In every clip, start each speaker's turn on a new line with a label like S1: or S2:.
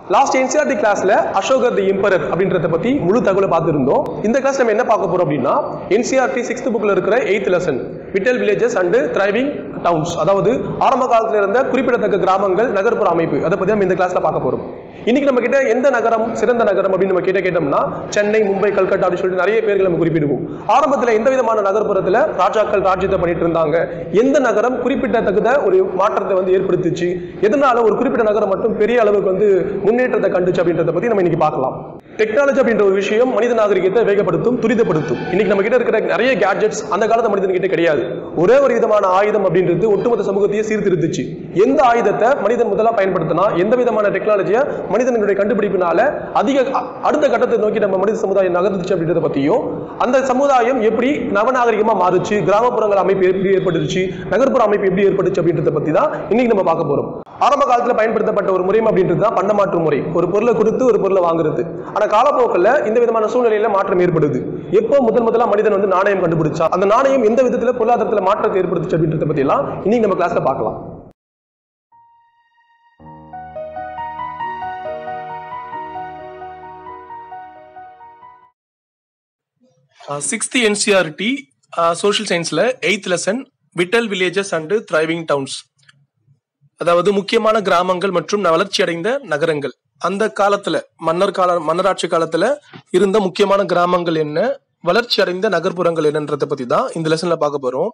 S1: last NCERT கிளாஸ்ல அசோகர் தி emperor அப்படின்றத பத்தி முழு தகவலை பார்த்துருந்தோம் இந்த கிளாஸ் நம்ம என்ன பார்க்க போறோம் அப்படின்னா என்சிஆர்டி சிக்ஸ்த் புக்ல இருக்கிற eighth lesson vital villages and thriving towns அதாவது ஆரம்ப காலத்துல இருந்த குறிப்பிடத்தக்க கிராமங்கள் நகர்ப்புற அமைப்பு அதை பத்தி நம்ம இந்த கிளாஸ்ல பார்க்க போறோம் இன்னைக்கு நம்ம கிட்ட எந்த நகரம் சிறந்த நகரம் அப்படின்னு நம்ம கிட்ட கேட்டோம்னா சென்னை மும்பை கல்கட்டா அப்படின்னு சொல்லிட்டு நிறைய பேர்கள் நம்ம குறிப்பிடுவோம் ஆரம்பத்துல எந்த விதமான நகர்ப்புறத்துல ராஜாக்கள் ராஜ்யத்தை பண்ணிட்டு இருந்தாங்க எந்த நகரம் குறிப்பிடத்தகுந்த ஒரு மாற்றத்தை வந்து ஏற்படுத்துச்சு எதனால ஒரு குறிப்பிட்ட நகரம் மட்டும் பெரிய அளவுக்கு வந்து முன்னேற்றத்தை கண்டுச்சு அப்படின்றத பத்தி நம்ம இன்னைக்கு பார்க்கலாம் டெக்னாலஜி அப்படின்ற ஒரு விஷயம் மனித நாகரிகத்தை வேகப்படுத்தும் துரிதப்படுத்தும் இன்னைக்கு நம்ம கிட்ட இருக்கிற நிறைய கேட்ஜெட்ஸ் அந்த காலத்து மனிதன் கிட்ட கிடையாது ஒரே ஒரு விதமான ஆயுதம் அப்படின்றது ஒட்டுமொத்த சமூகத்தையே சீர்திருத்துச்சு எந்த ஆயுதத்தை மனிதன் முதலா பயன்படுத்தினா எந்த விதமான டெக்னாலஜியை மனிதனுடைய கண்டுபிடிப்பினால அதிக அ- அடுத்த கட்டத்தை நோக்கி நம்ம மனித சமுதாயம் நகர்ந்துச்சு அப்படின்றத பத்தியும் அந்த சமுதாயம் எப்படி நவநாகரிகமா மாறுச்சு கிராமப்புறங்கள் அமைப்பு எப்படி ஏற்பட்டுச்சு நகர்ப்புற அமைப்பு எப்படி ஏற்பட்டுச்சு அப்படின்றத பத்தி தான் இன்னைக்கு நம்ம பார்க்க போறோம் ஆரம்ப காலத்துல பயன்படுத்தப்பட்ட ஒரு முறை அப்படின்றது தான் பண்டமாற்று முறை ஒரு பொருளை கொடுத்து ஒரு பொருளை வாங்குறது ஆனா காலப்போக்கில் இந்த விதமான சூழ்நிலையில மாற்றம் ஏற்படுது எப்போ முதல் முதலா மனிதன் வந்து நாணயம் கண்டுபிடிச்சா அந்த நாணயம் எந்த விதத்துல பொருளாதாரத்துல மாற்றத்தை ஏற்படுத்துச்சு அப்படின்றத பத்தி எல்லாம் இன்னைக்கு நம்ம கிளாஸ்ல பார்க்கலாம் சிக்ஸ்த் என்சிஆர்டி சோஷியல் சயின்ஸ்ல eighth lesson vital villages and thriving towns அதாவது முக்கியமான கிராமங்கள் மற்றும் வளர்ச்சி அடைந்த நகரங்கள் அந்த காலத்துல மன்னர் கால மன்னராட்சி காலத்துல இருந்த முக்கியமான கிராமங்கள் என்ன வளர்ச்சி அடைந்த நகர்ப்புறங்கள் என்னன்றதை பத்தி தான் இந்த லெசன்ல பார்க்க போறோம்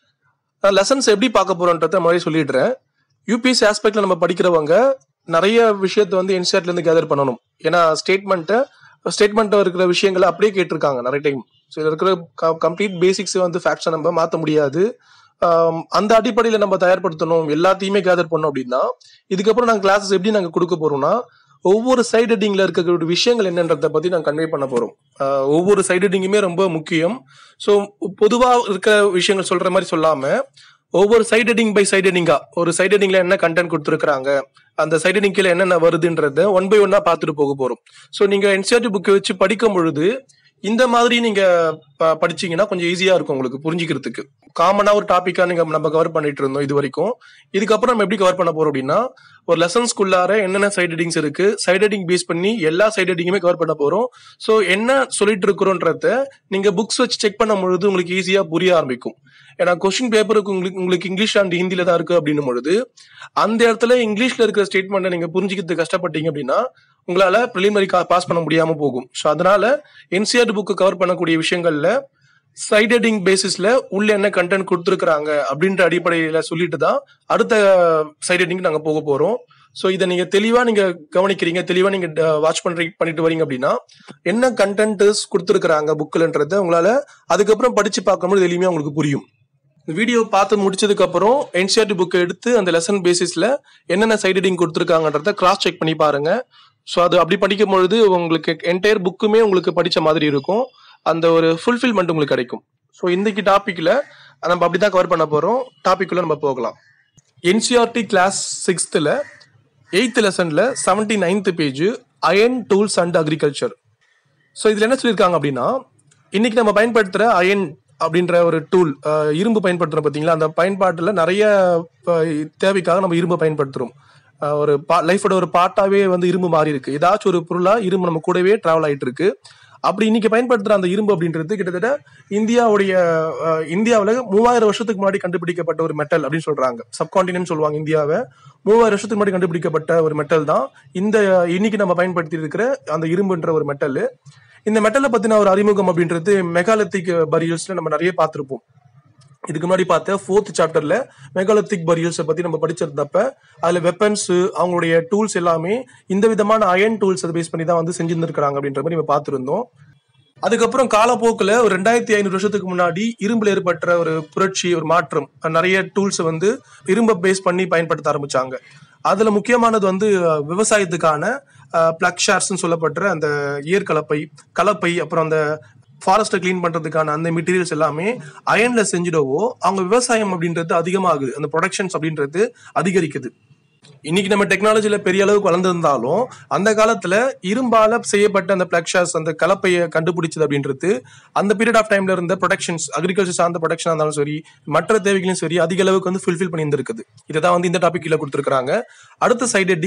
S1: லெசன்ஸ் எப்படி பார்க்க போறோன்றத மாதிரி சொல்லிடுறேன் யூபிஎஸ்சி ஆஸ்பெக்ட்ல நம்ம படிக்கிறவங்க நிறைய விஷயத்த வந்து என்சிஆர்ட்ல இருந்து கேதர் பண்ணணும் ஏன்னா ஸ்டேட்மெண்ட்டை ஸ்டேட்மெண்ட்ல இருக்கிற விஷயங்களை அப்படியே கேட்டிருக்காங்க நிறைய டைம் ஸோ இதில் இருக்கிற கம்ப்ளீட் பேசிக்ஸ் வந்து ஃபேக்ட்ஸை நம்ம மாற்ற முடியாது ஆம், அந்த அடிப்படையில் நம்ம தயார்படுத்தணும் எல்லாத்தையுமே கேதர் பண்ணோம் அப்படின்னா இதுக்கப்புறம் நாங்கள் கிளாஸஸ் எப்படி நாங்கள் கொடுக்க போறோம்னா ஒவ்வொரு சைட் ஹெட்டிங்ல இருக்கக்கூடிய விஷயங்கள் என்னன்றதை பத்தி நாங்கள் கன்வே பண்ண போறோம் ஆஹ் ஒவ்வொரு சைட் ஹெட்டிங்குமே ரொம்ப முக்கியம் ஸோ பொதுவா இருக்கிற விஷயங்கள் சொல்ற மாதிரி சொல்லாம ஒவ்வொரு சைட் ஹெட்டிங் பை சைட் ஹெட்டிங்கா ஒரு சைட் ஹெட்டிங்ல என்ன கண்டென்ட் கொடுத்துருக்காங்க அந்த சைட் ஹெட்டிங் கீழே என்னென்ன வருதுன்றத ஒன் பை ஒன்னா பார்த்துட்டு போக போறோம் ஸோ நீங்க என்சிஆர்டி புக்கை வச்சு படிக்கும் பொழுது இந்த மாதிரி நீங்க ப- படிச்சீங்கன்னா கொஞ்சம் ஈஸியா இருக்கும் உங்களுக்கு புரிஞ்சுக்கிறதுக்கு காமனா ஒரு டாபிக்கா நீங்க நம்ம கவர் பண்ணிட்டு இருந்தோம் இது வரைக்கும் இதுக்கப்புறம் நம்ம எப்படி கவர் பண்ண போறோம் அப்படின்னா ஒரு லெசன்ஸ்குள்ளார என்னென்ன சைட் ஹெட்டிங்ஸ் இருக்கு சைட் ஹெட்டிங் பேஸ் பண்ணி எல்லா சைட் ஹெட்டிங்குமே கவர் பண்ண போறோம் ஸோ என்ன சொல்லிட்டு இருக்கிறோன்றத நீங்க புக்ஸ் வச்சு செக் பண்ணும் பொழுது உங்களுக்கு ஈஸியா புரிய ஆரம்பிக்கும் ஏன்னா கொஸ்டின் பேப்பருக்கு உங்களுக்கு உங்களுக்கு இங்கிலீஷ் அண்ட் ஹிந்தில தான் இருக்கு அப்படின்னும் பொழுது அந்த இடத்துல இங்கிலீஷ்ல இருக்கிற ஸ்டேட்மெண்ட்டை நீங்க புரிஞ்சுக்கிறதுக்கு கஷ்டப்பட்டீங்க அப்படின்னா உங்களால ப்ரிலிமினரி பாஸ் பண்ண முடியாம போகும் ஸோ அதனால என்சிஆர் புக்கு கவர் பண்ணக்கூடிய விஷயங்கள்ல சைட் ஹெட்டிங் பேசிஸ்ல உள்ள என்ன கண்டென்ட் கொடுத்துருக்காங்க அப்படின்ற அடிப்படையில சொல்லிட்டு தான் அடுத்த சைட் ஹெட்டிங் நாங்க போக போறோம் ஸோ இதை நீங்க தெளிவா நீங்க கவனிக்கிறீங்க தெளிவா நீங்க வாட்ச் பண்றீங்க பண்ணிட்டு வரீங்க அப்படின்னா என்ன கண்டென்ட் கொடுத்துருக்காங்க புக்கில்ன்றத உங்களால அதுக்கப்புறம் படிச்சு பார்க்கும்போது எளிமையா உங்களுக்கு புரியும் இந்த வீடியோ பார்த்து முடிச்சதுக்கு அப்புறம் என்சிஆர்டி புக்கை எடுத்து அந்த லெசன் பேசிஸ்ல என்னென்ன சைட் ஹெட்டிங் கொடுத்துருக்காங்கன்றத கிராஸ் செக் பண்ணி பாருங்க ஸோ அது அப்படி படிக்கும் பொழுது உங்களுக்கு என்டையர் புக்குமே உங்களுக்கு படிச்ச மாதிரி இருக்கும் அந்த ஒரு ஃபுல்ஃபில்மெண்ட் உங்களுக்கு கிடைக்கும் ஸோ இன்னைக்கு டாபிக்ல நம்ம அப்படிதான் கவர் பண்ண போறோம் டாபிக்குள்ள நம்ம போகலாம் என்சிஆர்டி கிளாஸ் சிக்ஸ்த்தில் எயித்து லெசன்ல seventy ninth page iron tools and agriculture so இதில் என்ன சொல்லியிருக்காங்க அப்படின்னா இன்னைக்கு நம்ம பயன்படுத்துகிற அயன் அப்படின்ற ஒரு டூல் இரும்பு பயன்படுத்துகிறோம் பார்த்தீங்களா அந்த பயன்பாட்டில் நிறைய அஹ், தேவைக்காக நம்ம இரும்பு பயன்படுத்துகிறோம் ஒரு பா லைஃபோட ஒரு பார்ட்டாவே வந்து இரும்பு மாறி இருக்கு ஏதாச்சும் ஒரு பொருளாக இரும்பு நம்ம கூடவே ட்ராவல் ஆயிட்டு இருக்கு அப்படி இன்னைக்கு பயன்படுத்துகிற அந்த இரும்பு அப்படின்றது கிட்டத்தட்ட இந்தியாவுடைய அஹ், இந்தியாவுல மூவாயிரம் வருஷத்துக்கு முன்னாடி கண்டுபிடிக்கப்பட்ட ஒரு மெட்டல் அப்படின்னு சொல்றாங்க சப்கான்டினென்ட் சொல்லுவாங்க இந்தியாவை மூவாயிரம் வருஷத்துக்கு முன்னாடி கண்டுபிடிக்கப்பட்ட ஒரு மெட்டல் தான் இந்த இன்னைக்கு நம்ம பயன்படுத்தி இருக்கிற அந்த இரும்புன்ற ஒரு மெட்டல் இந்த மெட்டலை பத்தின ஒரு அறிமுகம் அப்படின்றது மெகாலத்திக் பரியல்ஸ்ல நம்ம நிறைய பார்த்திருப்போம் இதுக்கு முன்னாடி பார்த்த ஃபோர்த் சாப்டர்ல மெகாலத்திக் பரியல்ஸை பத்தி நம்ம படிச்சிருந்தப்ப அதுல வெப்பன்ஸ் அவங்களுடைய டூல்ஸ் எல்லாமே இந்த விதமான அயன் டூல்ஸ் அதை பேஸ் பண்ணி தான் வந்து செஞ்சிருந்திருக்காங்க அப்படின்ற மாதிரி நம்ம பார்த்திருந்தோம் அதுக்கப்புறம் காலப்போக்கில் ஒரு ரெண்டாயிரத்தி ஐநூறு வருஷத்துக்கு முன்னாடி இரும்புல ஏற்பட்ட ஒரு புரட்சி ஒரு மாற்றம் நிறைய டூல்ஸ் வந்து இரும்பை பேஸ் பண்ணி பயன்படுத்த ஆரம்பிச்சாங்க அதுல முக்கியமானது வந்து அஹ், விவசாயத்துக்கான பிளக் ஷார்ஸ்ன்னு சொல்லப்படுற அந்த ஏர் கலப்பை கலப்பை அப்புறம் அந்த ஃபாரஸ்ட்டை க்ளீன் பண்றதுக்கான அந்த மெட்டீரியல்ஸ் எல்லாமே அயன்ல செஞ்சிடவோ அவங்க விவசாயம் அப்படின்றது அதிகமாகுது அந்த ப்ரொடக்ஷன்ஸ் அப்படின்றது அதிகரிக்குது இன்னைக்கு நம்ம டெக்னாலஜில பெரிய அளவுக்கு வளர்ந்திருந்தாலும் அந்த காலத்துல இரும்பால செய்யப்பட்ட அந்த பிளக்ஷாஸ் அந்த கலப்பையை கண்டுபிடிச்சது அப்படின்றது அந்த பீரியட் ஆஃப் டைம்ல இருந்த ப்ரொடக்ஷன்ஸ் அக்ரிகல்ச்சர் சார்ந்த ப்ரொடக்ஷனா இருந்தாலும் சரி மற்ற தேவைகளையும் சரி அதிக அளவுக்கு வந்து ஃபுல்ஃபில் பண்ணி இருந்திருக்குது இதை தான் வந்து இந்த டாபிக் கீழே கொடுத்துருக்காங்க அடுத்த side heading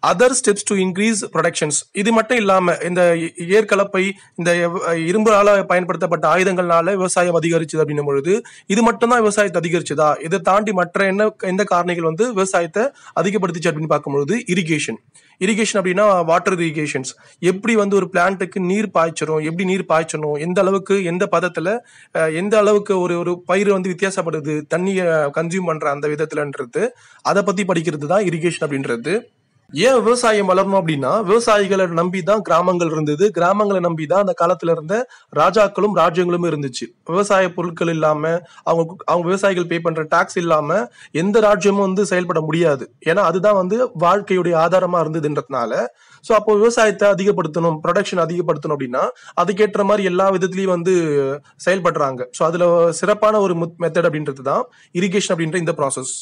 S1: other steps to increase productions இது மட்டும் இல்லாம இந்த இ- ஏர்கலப்பை இந்த எவ்- இரும்பால பயன்படுத்தப்பட்ட ஆயுதங்கள்னால விவசாயம் அதிகரிச்சது அப்படின்னும் பொழுது இது மட்டும்தான் விவசாயத்தை அதிகரிச்சதா இதை தாண்டி மற்ற என்ன எந்த காரணிகள் வந்து விவசாயத்தை அதிகப்படுத்துச்சு அப்படின்னு பார்க்கும்பொழுது இரிகேஷன் இரிகேஷன் அப்படின்னா வாட்டர் இரிகேஷன்ஸ் எப்படி வந்து ஒரு பிளான்ட்டுக்கு நீர் பாய்ச்சணும் எப்படி நீர் பாய்ச்சணும் எந்த அளவுக்கு எந்த பதத்துல அஹ், எந்த அளவுக்கு ஒரு ஒரு பயிர் வந்து வித்தியாசப்படுது தண்ணியை கன்சியூம் பண்ற அந்த விதத்துலன்றது அதை பத்தி படிக்கிறது தான் இரிகேஷன் அப்படின்றது ஏன் விவசாயம் வளரணும் அப்படின்னா விவசாயிகளை நம்பி தான் கிராமங்கள் இருந்தது கிராமங்களை நம்பி தான் அந்த காலத்துல இருந்த ராஜாக்களும் ராஜ்யங்களும் இருந்துச்சு விவசாய பொருட்கள் இல்லாம அவங்க அவங்க விவசாயிகள் பே பண்ற டாக்ஸ் இல்லாம எந்த ராஜ்யமும் வந்து செயல்பட முடியாது ஏன்னா அதுதான் வந்து வாழ்க்கையுடைய ஆதாரமா இருந்ததுன்றதுனால ஸோ அப்போ விவசாயத்தை அதிகப்படுத்தணும் ப்ரொடக்ஷன் அதிகப்படுத்தணும் அப்படின்னா அதுக்கேற்ற மாதிரி எல்லா விதத்துலயும் வந்து செயல்படுறாங்க ஸோ அதுல சிறப்பான ஒரு மெத்தட் அப்படின்றது தான் இரிகேஷன் அப்படின்ற இந்த ப்ராசஸ்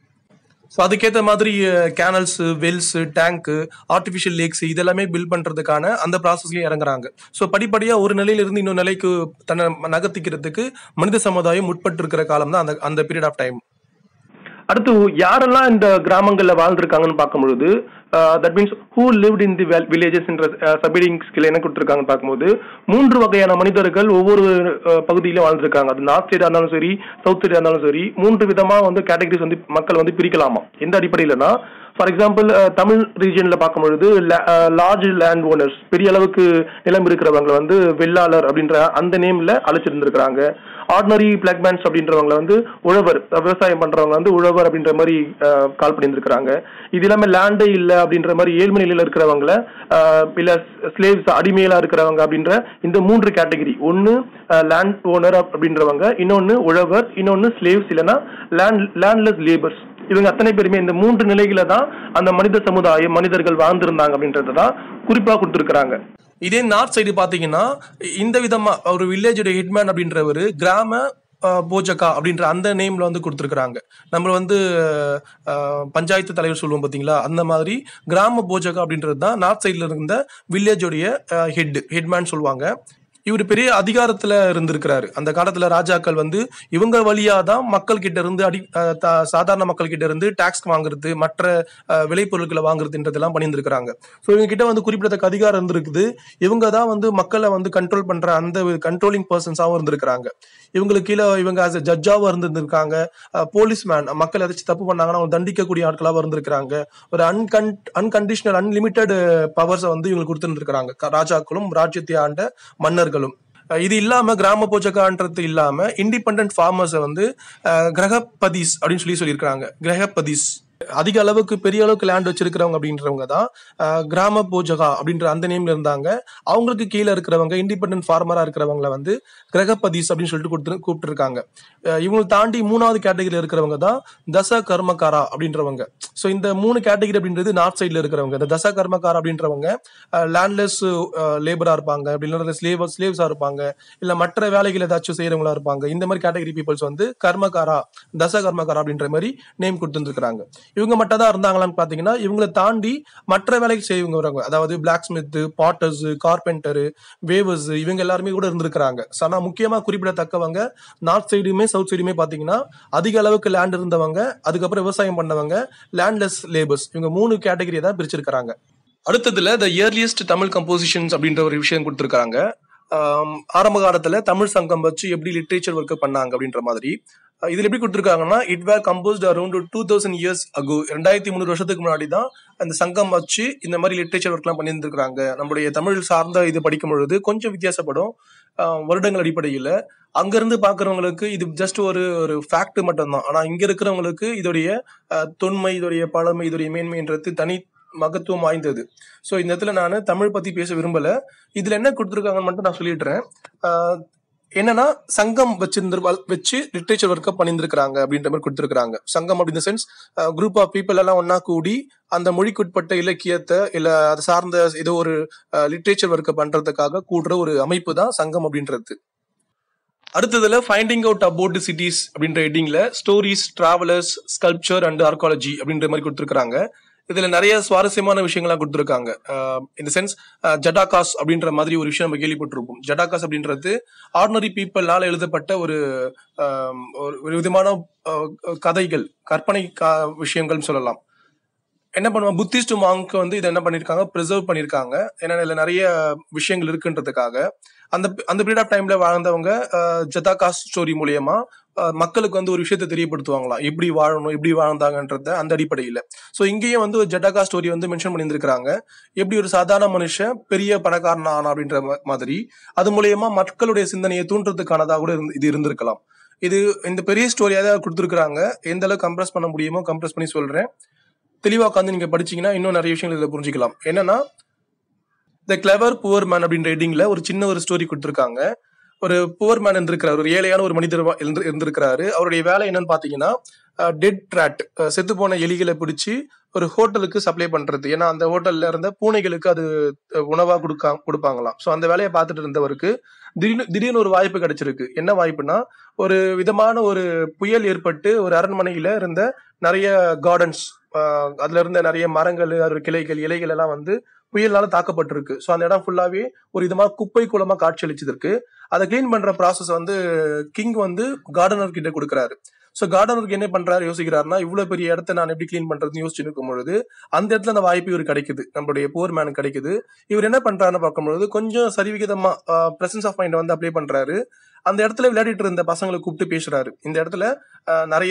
S1: ஸோ அதுக்கேற்ற மாதிரி canals wells tank artificial lakes இதெல்லாமே பில்ட் பண்றதுக்கான அந்த ப்ராசஸ்லயும் இறங்குறாங்க ஸோ படிப்படியா ஒரு நிலையில இருந்து இன்னொரு நிலைக்கு தன்னை நகர்த்திக்கிறதுக்கு மனித சமுதாயம் உட்பட்டு இருக்கிற காலம் தான் அந்த அந்த பீரியட் ஆஃப் டைம் அடுத்து யாரெல்லாம் இந்த கிராமங்கள்ல வாழ்ந்திருக்காங்கன்னு பார்க்கும் பொழுது that means who lived in the villages என்ற சபீடிங் ஸ்கில் என்ன கொடுத்துருக்காங்கன்னு பார்க்கும்போது மூன்று வகையான மனிதர்கள் ஒவ்வொரு அஹ், பகுதியிலும் வாழ்ந்திருக்காங்க அது நார்த் சைடா இருந்தாலும் சரி சவுத் சைடா இருந்தாலும் சரி மூன்று விதமா வந்து கேட்டகரிஸ் வந்து மக்கள் வந்து பிரிக்கலாமா எந்த அடிப்படையிலனா ஃபார் எக்ஸாம்பிள் தமிழ் ரீஜன்ல பார்க்கும் பொழுது லார்ஜ் லேண்ட் ஓனர்ஸ் பெரிய அளவுக்கு நிலம் இருக்கிறவங்க வந்து வெள்ளாளர் அப்படின்ற அந்த நேம்ல அழைச்சிருந்திருக்கிறாங்க ஆர்டினரி பிளாக்மேன்ஸ் அப்படின்றவங்கள வந்து உழவர் அஹ் விவசாயம் பண்றவங்க வந்து உழவர் அப்படின்ற மாதிரி அஹ், கால் பண்ணியிருந்திருக்கிறாங்க இது இல்லாம லேண்டே இல்ல அப்படின்ற மாதிரி ஏழ்மை நிலையில இருக்கிறவங்கள அஹ், இல்ல ஸ்லேவ்ஸ் அடிமையிலா இருக்கிறவங்க அப்படின்ற இந்த மூன்று கேட்டகரி ஒன்னு லேண்ட் ஓனர் அப்படின்றவங்க இன்னொன்னு உழவர் இன்னொன்னு ஸ்லேவ்ஸ் இல்லைன்னா லேண்ட் லேண்ட்லெஸ் லேபர்ஸ் இவங்க அத்தனை பேருமே இந்த மூன்று நிலைகளை தான் அந்த மனித சமுதாயம் மனிதர்கள் வாழ்ந்திருந்தாங்க அப்படின்றத தான் குறிப்பா கொடுத்துருக்காங்க இதே நார்த் சைடு பாத்தீங்கன்னா இந்த விதமா ஒரு வில்லேஜோட ஹெட்மேன் அப்படின்றவர் கிராம அஹ், போஜகா அப்படின்ற அந்த நேம்ல வந்து கொடுத்துருக்காங்க நம்ம வந்து அஹ், பஞ்சாயத்து தலைவர் சொல்லுவோம் பாத்தீங்களா அந்த மாதிரி கிராம போஜகா அப்படின்றது தான் நார்த் சைடுல இருந்த வில்லேஜோடைய ஹெட் ஹெட்மேன் சொல்லுவாங்க இவர் பெரிய அதிகாரத்துல இருந்திருக்கிறாரு அந்த காலத்துல ராஜாக்கள் வந்து இவங்க வழியா தான் மக்கள் கிட்ட இருந்து அடி அஹ் த- சாதாரண மக்கள் கிட்ட இருந்து டாக்ஸ் வாங்குறது மற்ற அஹ், விளைபொருட்களை வாங்குறதுன்றதெல்லாம் பண்ணியிருந்திருக்கிறாங்க ஸோ இவங்க கிட்ட வந்து குறிப்பிடத்தக்க அதிகாரம் இருந்திருக்குது இவங்க தான் வந்து மக்களை வந்து கண்ட்ரோல் பண்ற அந்த கண்ட்ரோலிங் பர்சன்ஸாகவும் இருந்திருக்கிறாங்க இவங்களுக்கு கீழே இவங்க ஆஸ் ஜட்ஜாவும் இருந்திருக்காங்க போலீஸ்மேன் மக்கள் ஏதாச்சும் தப்பு பண்ணாங்கன்னா அவங்க தண்டிக்கக்கூடிய ஆட்களாகவும் இருந்திருக்கிறாங்க ஒரு அன்கன் அன்கண்டிஷனல் அன்லிமிட்டெட் பவர்ஸை வந்து இவங்களுக்கு கொடுத்துருக்காங்க ராஜாக்களும் ராஜ்யத்தை ஆண்ட மன்னர்களும் அஹ் இது இல்லாம கிராம போஜகான்றது இல்லாம இண்டிபெண்டன்ட் ஃபார்மர்ஸை வந்து அஹ், கிரகபதிஸ் அப்படின்னு சொல்லி சொல்லியிருக்காங்க கிரகபதிஸ் அதிக அளவுக்கு பெரிய அளவுக்கு லேண்ட் வச்சிருக்கிறவங்க அப்படின்றவங்க தான் அஹ், கிராம போஜகா அப்படின்ற அந்த நேம்ல இருந்தாங்க அவங்களுக்கு கீழே இருக்கிறவங்க இண்டிபெண்டன்ட் ஃபார்மரா இருக்கிறவங்கள வந்து கிரகபதிஸ் அப்படின்னு சொல்லிட்டு கொடுத்து கூப்பிட்டு இருக்காங்க இவங்களை தாண்டி மூணாவது கேட்டகரியில் இருக்கிறவங்க தான் தச கர்மகாரா அப்படின்றவங்க ஸோ இந்த மூணு கேட்டகரி அப்படின்றது நார்த் சைடில் இருக்கிறவங்க இந்த தச கர்மகாரா அப்படின்றவங்க லேண்ட்லெஸ் லேபரா இருப்பாங்க அப்படி இல்லைன்னா ஸ்லேவ் ஸ்லேவ்ஸா இருப்பாங்க இல்ல மற்ற வேலைகள் ஏதாச்சும் செய்யறவங்களா இருப்பாங்க இந்த மாதிரி கேட்டகரி பீப்புள்ஸ் வந்து கர்மகாரா தச கர்மகாரா அப்படின்ற மாதிரி நேம் கொடுத்துருக்காங்க இவங்க மட்டும் தான் இருந்தாங்களான்னு பாத்தீங்கன்னா இவங்களை தாண்டி மற்ற வேலைக்கு செய்வங்க வரவங்க அதாவது blacksmith potters carpenter weavers இவங்க எல்லாருமே கூட இருந்திருக்கிறாங்க So, ஆனா முக்கியமா குறிப்பிடத்தக்கவங்க நார்த் சைடுமே சவுத் சைடுமே பாத்தீங்கன்னா அதிக அளவுக்கு லேண்ட் இருந்தவங்க அதுக்கப்புறம் விவசாயம் பண்ணவங்க லேண்ட்லெஸ் லேபர்ஸ் இவங்க மூணு கேட்டகரியை தான் பிரிச்சிருக்கிறாங்க அடுத்ததுல த இயர்லியஸ்ட் தமிழ் கம்போசிஷன்ஸ் அப்படின்ற ஒரு விஷயம் கொடுத்துருக்காங்க ஆம், ஆரம்ப காலத்துல தமிழ் சங்கம் வச்சு எப்படி லிட்ரேச்சர் ஒர்க் பண்ணாங்க அப்படின்ற மாதிரி அஹ் இதுல எப்படி கொடுத்துருக்காங்கன்னா it were composed around two thousand years ago ரெண்டாயிரத்தி முந்நூறு வருஷத்துக்கு முன்னாடி தான் அந்த சங்கம் வச்சு இந்த மாதிரி லிட்ரேச்சர் ஒர்க்லாம் பண்ணியிருந்திருக்காங்க நம்மளுடைய தமிழ் சார்ந்த இது படிக்கும் பொழுது கொஞ்சம் வித்தியாசப்படும் அஹ் வருடங்கள் அடிப்படையில் அங்கிருந்து பார்க்குறவங்களுக்கு இது ஜஸ்ட் ஒரு ஒரு ஃபேக்ட் மட்டும்தான் ஆனால் இங்க இருக்கிறவங்களுக்கு இதோடைய அஹ், தொன்மை இதோடைய பழமை இதோடைய மேன்மைன்றது தனி மகத்துவம் வாய்ந்தது ஸோ இந்த இடத்துல நான் தமிழ் பத்தி பேச விரும்பல இதுல என்ன கொடுத்துருக்காங்கன்னு மட்டும் நான் சொல்லிடுறேன் ஆஹ் என்னன்னா சங்கம் வச்சிருந்து வச்சு லிட்ரேச்சர் ஒர்க்கை பண்ணியிருந்திருக்கிறாங்க அப்படின்ற மாதிரி கொடுத்துருக்காங்க சங்கம் அப்படின்ற சென்ஸ் குரூப் ஆஃப் பீப்புள் எல்லாம் ஒன்னா கூடி அந்த மொழிக்குட்பட்ட இலக்கியத்தை இல்ல அது சார்ந்த ஏதோ ஒரு லிட்ரேச்சர் ஒர்க்கை பண்றதுக்காக கூடுற ஒரு அமைப்பு தான் சங்கம் அப்படின்றது அடுத்ததுல ஃபைண்டிங் அவுட் அபவுட் சிட்டிஸ் அப்படின்ற ஹெட்டிங்ல stories travellers sculpture and archaeology அப்படின்ற மாதிரி கொடுத்துருக்காங்க இதுல நிறைய சுவாரஸ்யமான விஷயங்கள்லாம் கொடுத்துருக்காங்க இந்த சென்ஸ் ஜடாகாஸ் அப்படின்ற மாதிரி ஒரு விஷயம் நம்ம கேள்விப்பட்டிருப்போம் ஜடாகாஸ் அப்படின்றது ஆர்டினரி பீப்புள்னால எழுதப்பட்ட ஒரு ஆஹ், ஒரு- ஒரு விதமான ஆஹ், கதைகள் கற்பனை கா- விஷயங்கள்னு சொல்லலாம் என்ன பண்ணுவாங்க புத்திஸ்ட் மாங்க் வந்து இதை என்ன பண்ணிருக்காங்க ப்ரிசர்வ் பண்ணிருக்காங்க ஏன்னா இதுல நிறைய விஷயங்கள் இருக்குன்றதுக்காக அந்த அந்த பீரியட் ஆஃப் டைம்ல வாழ்ந்தவங்க அஹ், ஜதாகா ஸ்டோரி மூலியமா அஹ், மக்களுக்கு வந்து ஒரு விஷயத்தை தெரியப்படுத்துவாங்களாம் எப்படி வாழணும் எப்படி வாழ்ந்தாங்கன்றத அந்த அடிப்படையில ஸோ இங்கேயும் வந்து ஒரு ஜட்டாகா ஸ்டோரி வந்து மென்ஷன் பண்ணியிருந்திருக்காங்க எப்படி ஒரு சாதாரண மனுஷன் பெரிய பணக்காரன் ஆனா அப்படின்ற மா- மாதிரி அது மூலியமா மக்களுடைய சிந்தனையை தூண்டுறதுக்கானதாக கூட இருந்து- இது இருந்திருக்கலாம் இது இந்த பெரிய ஸ்டோரியா தான் கொடுத்துருக்காங்க எந்த அளவுக்கு கம்ப்ரஸ் பண்ண முடியுமோ கம்ப்ரஸ் பண்ணி சொல்றேன் தெளிவா உட்காந்து நீங்க படிச்சீங்கன்னா இன்னும் நிறைய விஷயங்கள் இதுல புரிஞ்சுக்கலாம் என்னன்னா த கிளவர் புவர் மேன் அப்படின்ற ஹெட்டிங்ல ஒரு சின்ன ஒரு ஸ்டோரி கொடுத்துருக்காங்க ஒரு புவர் மேன் இருந்திருக்கிறார் ஒரு ஏழையான ஒரு மனிதர் வா- இருந்து- இருந்திருக்கிறாரு அவருடைய வேலை என்னன்னு பாத்தீங்கன்னா டெட் rat செத்து போன எலிகளை பிடிச்சி ஒரு ஹோட்டலுக்கு சப்ளை பண்றது ஏன்னா அந்த ஹோட்டல்ல இருந்த பூனைகளுக்கு அது அஹ், உணவா கொடுக்கா கொடுப்பாங்களாம் ஸோ அந்த வேலையை பார்த்துட்டு இருந்தவருக்கு திடீர்னு திடீர்னு ஒரு வாய்ப்பு கிடைச்சிருக்கு என்ன வாய்ப்புனா ஒரு விதமான ஒரு புயல் ஏற்பட்டு ஒரு அரண்மனையில இருந்த நிறைய கார்டன்ஸ் அதுல இருந்த நிறைய மரங்கள் அதோட கிளைகள் இலைகள் எல்லாம் வந்து புயல்னால தாக்கப்பட்டிருக்கு ஸோ அந்த இடம் ஃபுல்லாவே ஒரு விதமா குப்பை குளமா காட்சியளிச்சிருக்கு அதை க்ளீன் பண்ற ப்ராசஸ் வந்து கிங் வந்து கார்டனர் கிட்ட கொடுக்குறாரு ஸோ கார்டனருக்கு என்ன பண்றாரு யோசிக்கிறாருன்னா இவ்வளவு பெரிய இடத்த நான் எப்படி க்ளீன் பண்றதுன்னு யோசிச்சு இருக்கும் பொழுது அந்த இடத்துல அந்த வாய்ப்பு இவர் கிடைக்குது நம்மளுடைய போர் மேனுக்கு கிடைக்குது இவர் என்ன பண்றாருன்னு பார்க்கும்பொழுது கொஞ்சம் சரிவிகிதமா பிரசன்ஸ் ஆஃப் மைண்ட் வந்து அப்ளை பண்றாரு அந்த இடத்துல விளையாடிட்டு இருந்த பசங்களை கூப்பிட்டு பேசுறாரு இந்த இடத்துல ஆஹ், நிறைய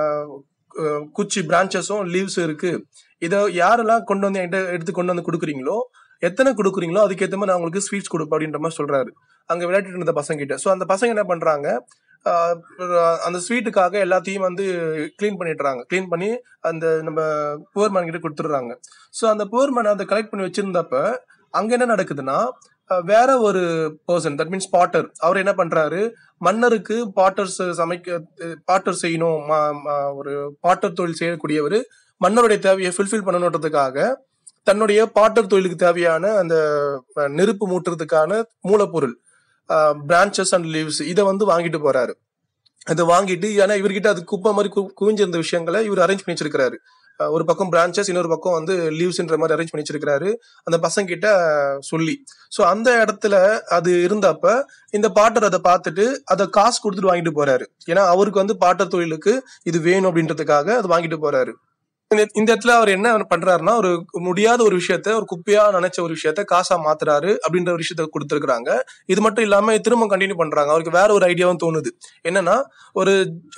S1: ஆஹ், குச்சி பிரான்ச்சஸும் லீவ்ஸும் இருக்கு இதை யாரெல்லாம் கொண்டு வந்து என்கிட்ட எடுத்து கொண்டு வந்து கொடுக்குறீங்களோ எத்தனை கொடுக்குறீங்களோ அதுக்கேற்ற மாதிரி நான் உங்களுக்கு ஸ்வீட்ஸ் கொடுப்பேன் அப்படின்ற மாதிரி சொல்றாரு அங்க விளையாடிட்டு இருந்த பசங்க கிட்ட ஸோ அந்த பசங்க என்ன பண்றாங்க ஆஹ், அந்த ஸ்வீட்டுக்காக எல்லாத்தையும் வந்து க்ளீன் பண்ணிடுறாங்க க்ளீன் பண்ணி அந்த நம்ம புவர் மேன் கிட்ட கொடுத்துடுறாங்க ஸோ அந்த புவர் மேன் அதை கலெக்ட் பண்ணி வச்சிருந்தப்ப அங்க என்ன நடக்குதுன்னா அஹ், வேற ஒரு பர்சன் தட் மீன்ஸ் பாட்டர் அவர் என்ன பண்றாரு மன்னருக்கு பாட்டர்ஸ் சமைக்க பாட்டர் செய்யணும் ம- ம- ஒரு பாட்டர் தொழில் செய்யக்கூடியவர் மன்னருடைய தேவையை ஃபுல்ஃபில் பண்ணணுன்றதுக்காக தன்னுடைய பாட்டர் தொழிலுக்கு தேவையான அந்த அஹ், நெருப்பு மூட்டுறதுக்கான மூலப்பொருள் பிரான்ச்சஸ் அண்ட் லீவ்ஸ் இதை வந்து வாங்கிட்டு போறாரு அதை வாங்கிட்டு ஏன்னா இவர்கிட்ட அது குப்பை மாதிரி கு- குவிஞ்சிருந்த விஷயங்களை இவர் அரேஞ்ச் பண்ணி வச்சிருக்காரு அஹ் ஒரு பக்கம் பிரான்ச்சஸ் இன்னொரு பக்கம் வந்து லீவ்ஸ்ன்ற மாதிரி அரேஞ்ச் பண்ணி வச்சிருக்காரு அந்த பசங்க கிட்ட சொல்லி ஸோ அந்த இடத்துல அது இருந்தப்ப இந்த பாட்டர் அதை பார்த்துட்டு அதை காசு கொடுத்துட்டு வாங்கிட்டு போறாரு ஏன்னா அவருக்கு வந்து பாட்டர் தொழிலுக்கு இது வேணும் அப்படின்றதுக்காக அதை வாங்கிட்டு போறாரு இந்த இந்த இடத்துல அவர் என்ன பண்றாருன்னா ஒரு முடியாத ஒரு விஷயத்த ஒரு குப்பையா நினைச்ச ஒரு விஷயத்த காசா மாத்துறாரு அப்படின்ற ஒரு விஷயத்த கொடுத்துருக்காங்க இது மட்டும் இல்லாம திரும்ப கண்டினியூ பண்றாங்க அவருக்கு வேற ஒரு ஐடியாவும் தோணுது என்னன்னா ஒரு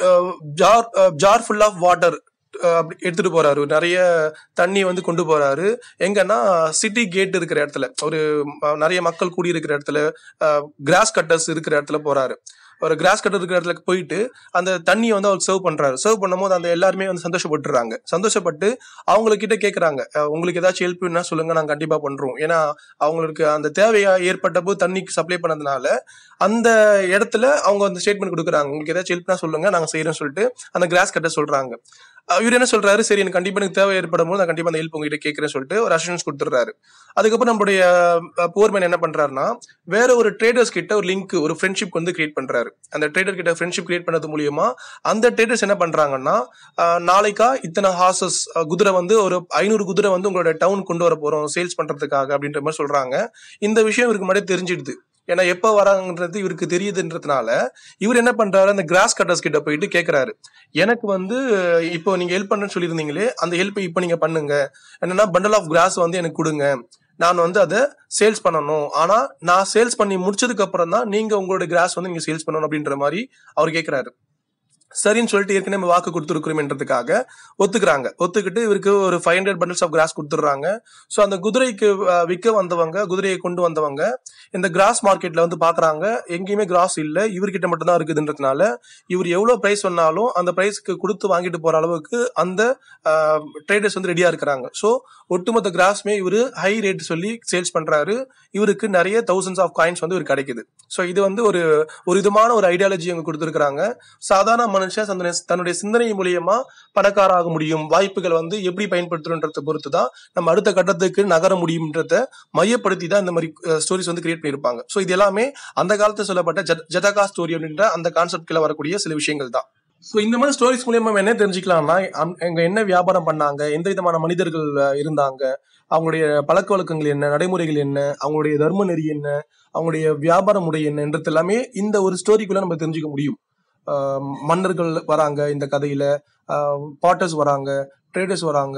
S1: jar jar full of water அப்படி எடுத்துட்டு போறாரு நிறைய தண்ணி வந்து கொண்டு போறாரு எங்கன்னா சிட்டி கேட் இருக்கிற இடத்துல ஒரு அஹ், நிறைய மக்கள் கூடி இருக்கிற இடத்துல கிராஸ் கட்டர்ஸ் இருக்கிற இடத்துல போறாரு ஒரு கிராஸ் கட்டர் இருக்கிற இடத்துல போயிட்டு அந்த தண்ணியை வந்து அவருக்கு சர்வ் பண்றாரு சர்வ் பண்ணும்போது அந்த எல்லாருமே வந்து சந்தோஷப்பட்டுறாங்க சந்தோஷப்பட்டு அவங்கக்கிட்ட கேட்குறாங்க உங்களுக்கு ஏதாச்சும் ஹெல்ப் வேணும்னா சொல்லுங்க நாங்கள் கண்டிப்பா பண்றோம் ஏன்னா அவங்களுக்கு அந்த தேவையா ஏற்பட்ட போது தண்ணிக்கு சப்ளை பண்ணதுனால அந்த இடத்துல அவங்க அந்த ஸ்டேட்மெண்ட் கொடுக்குறாங்க உங்களுக்கு ஏதாச்சும் ஹெல்ப்னா சொல்லுங்க நாங்கள் செய்யறோம்னு சொல்லிட்டு அந்த கிராஸ் கட்ட சொல்றாங்க அஹ் இவர் என்ன சொல்றாரு சரி எனக்கு கண்டிப்பா எனக்கு தேவை ஏற்படும் போது நான் கண்டிப்பா அந்த ஹெல்ப் உங்ககிட்ட கேட்கறேன்னு சொல்லிட்டு ஒரு அஷூரன்ஸ் கொடுத்துறாரு அதுக்கப்புறம் நம்மளுடைய போர்மேன் என்ன பண்றாருன்னா வேற ஒரு ட்ரேடர்ஸ் கிட்ட ஒரு லிங்க் ஒரு ஃப்ரெண்ட்ஷிப் வந்து கிரியேட் பண்றாரு அந்த ட்ரேடர் கிட்ட ஃப்ரெண்ட்ஷிப் கிரியேட் பண்ணது மூலியமா அந்த ட்ரேடர்ஸ் என்ன பண்றாங்கன்னா அஹ், நாளைக்கா இத்தனை ஹார்சஸ் குதிரை வந்து ஒரு ஐநூறு குதிரை வந்து உங்களோட டவுன் கொண்டு வர போறோம் சேல்ஸ் பண்றதுக்காக அப்படின்ற மாதிரி சொல்றாங்க இந்த விஷயம் இவருக்கு முன்னாடி தெரிஞ்சிடுது ஏன்னா எப்ப வராங்கன்றது இவருக்கு தெரியுதுன்றதுனால இவர் என்ன பண்றாரு அந்த கிராஸ் கட்டர்ஸ் கிட்ட போயிட்டு கேக்குறாரு எனக்கு வந்து இப்போ நீங்க ஹெல்ப் பண்ணுன்னு சொல்லியிருந்தீங்களே அந்த ஹெல்ப் இப்போ நீங்க பண்ணுங்க என்னன்னா பண்டல் ஆஃப் கிராஸ் வந்து எனக்கு கொடுங்க நான் வந்து அதை சேல்ஸ் பண்ணணும் ஆனா நான் சேல்ஸ் பண்ணி முடிச்சதுக்கு அப்புறம் தான் நீங்க உங்களோட கிராஸ் வந்து நீங்க சேல்ஸ் பண்ணணும் அப்படின்ற மாதிரி அவர் கேக்குறாரு சரின்னு சொல்லிட்டு ஏற்கனவே நம்ம வாக்கு கொடுத்துருக்குறோம்ன்றதுக்காக ஒத்துக்கிறாங்க ஒத்துக்கிட்டு இவருக்கு ஒரு five hundred bundles of grass கொடுத்துட்றாங்க ஸோ அந்த குதிரைக்கு அஹ், விற்க வந்தவங்க குதிரையை கொண்டு வந்தவங்க இந்த கிராஸ் மார்க்கெட்ல வந்து பாக்குறாங்க எங்கேயுமே கிராஸ் இல்ல இவர்கிட்ட மட்டும் தான் இருக்குதுன்றதுனால இவர் எவ்வளவு பிரைஸ் சொன்னாலும் அந்த பிரைஸ்க்கு கொடுத்து வாங்கிட்டு போற அளவுக்கு அந்த ட்ரேடர்ஸ் வந்து ரெடியா இருக்கிறாங்க ஸோ ஒட்டுமொத்த கிராஸ்மே இவர் ஹை ரேட் சொல்லி சேல்ஸ் பண்றாரு இவருக்கு நிறைய தௌசண்ட்ஸ் ஆஃப் காயின்ஸ் வந்து இவருக்கு கிடைக்குது ஸோ இது வந்து ஒரு ஒரு விதமான ஒரு ஐடியாலஜி அவங்க கொடுத்துருக்காங்க சாதாரண மனுஷன் தன்னுடைய தன்னுடைய சிந்தனை மூலியமா பணக்காராக முடியும் வாய்ப்புகள் வந்து எப்படி பயன்படுத்தணுன்றத பொறுத்து தான் நம்ம அடுத்த கட்டத்துக்கு நகர முடியும்ன்றத மையப்படுத்தி தான் இந்த மாதிரி ஸ்டோரிஸ் வந்து கிரியேட் பண்ணியிருப்பாங்க ஸோ இது எல்லாமே அந்த காலத்துல சொல்லப்பட்ட ஜத- ஜதகா ஸ்டோரி அப்படின்ற அந்த கான்செப்ட்ல வரக்கூடிய சில விஷயங்கள் தான் ஸோ இந்த மாதிரி ஸ்டோரிஸ் மூலியமா நம்ம என்ன தெரிஞ்சுக்கலாம்னா அம்- அவங்க என்ன வியாபாரம் பண்ணாங்க எந்த விதமான மனிதர்கள் அஹ், இருந்தாங்க அவங்களுடைய பழக்க வழக்கங்கள் என்ன நடைமுறைகள் என்ன அவங்களுடைய தர்ம நெறி என்ன அவங்களுடைய வியாபார முறை என்னன்றது எல்லாமே இந்த ஒரு ஸ்டோரிக்குள்ள நம்ம தெரிஞ்சுக்க முடியும் ஆஹ் மன்னர்கள் வராங்க இந்த கதையில பாட்டர்ஸ் வராங்க ட்ரேடர்ஸ் வராங்க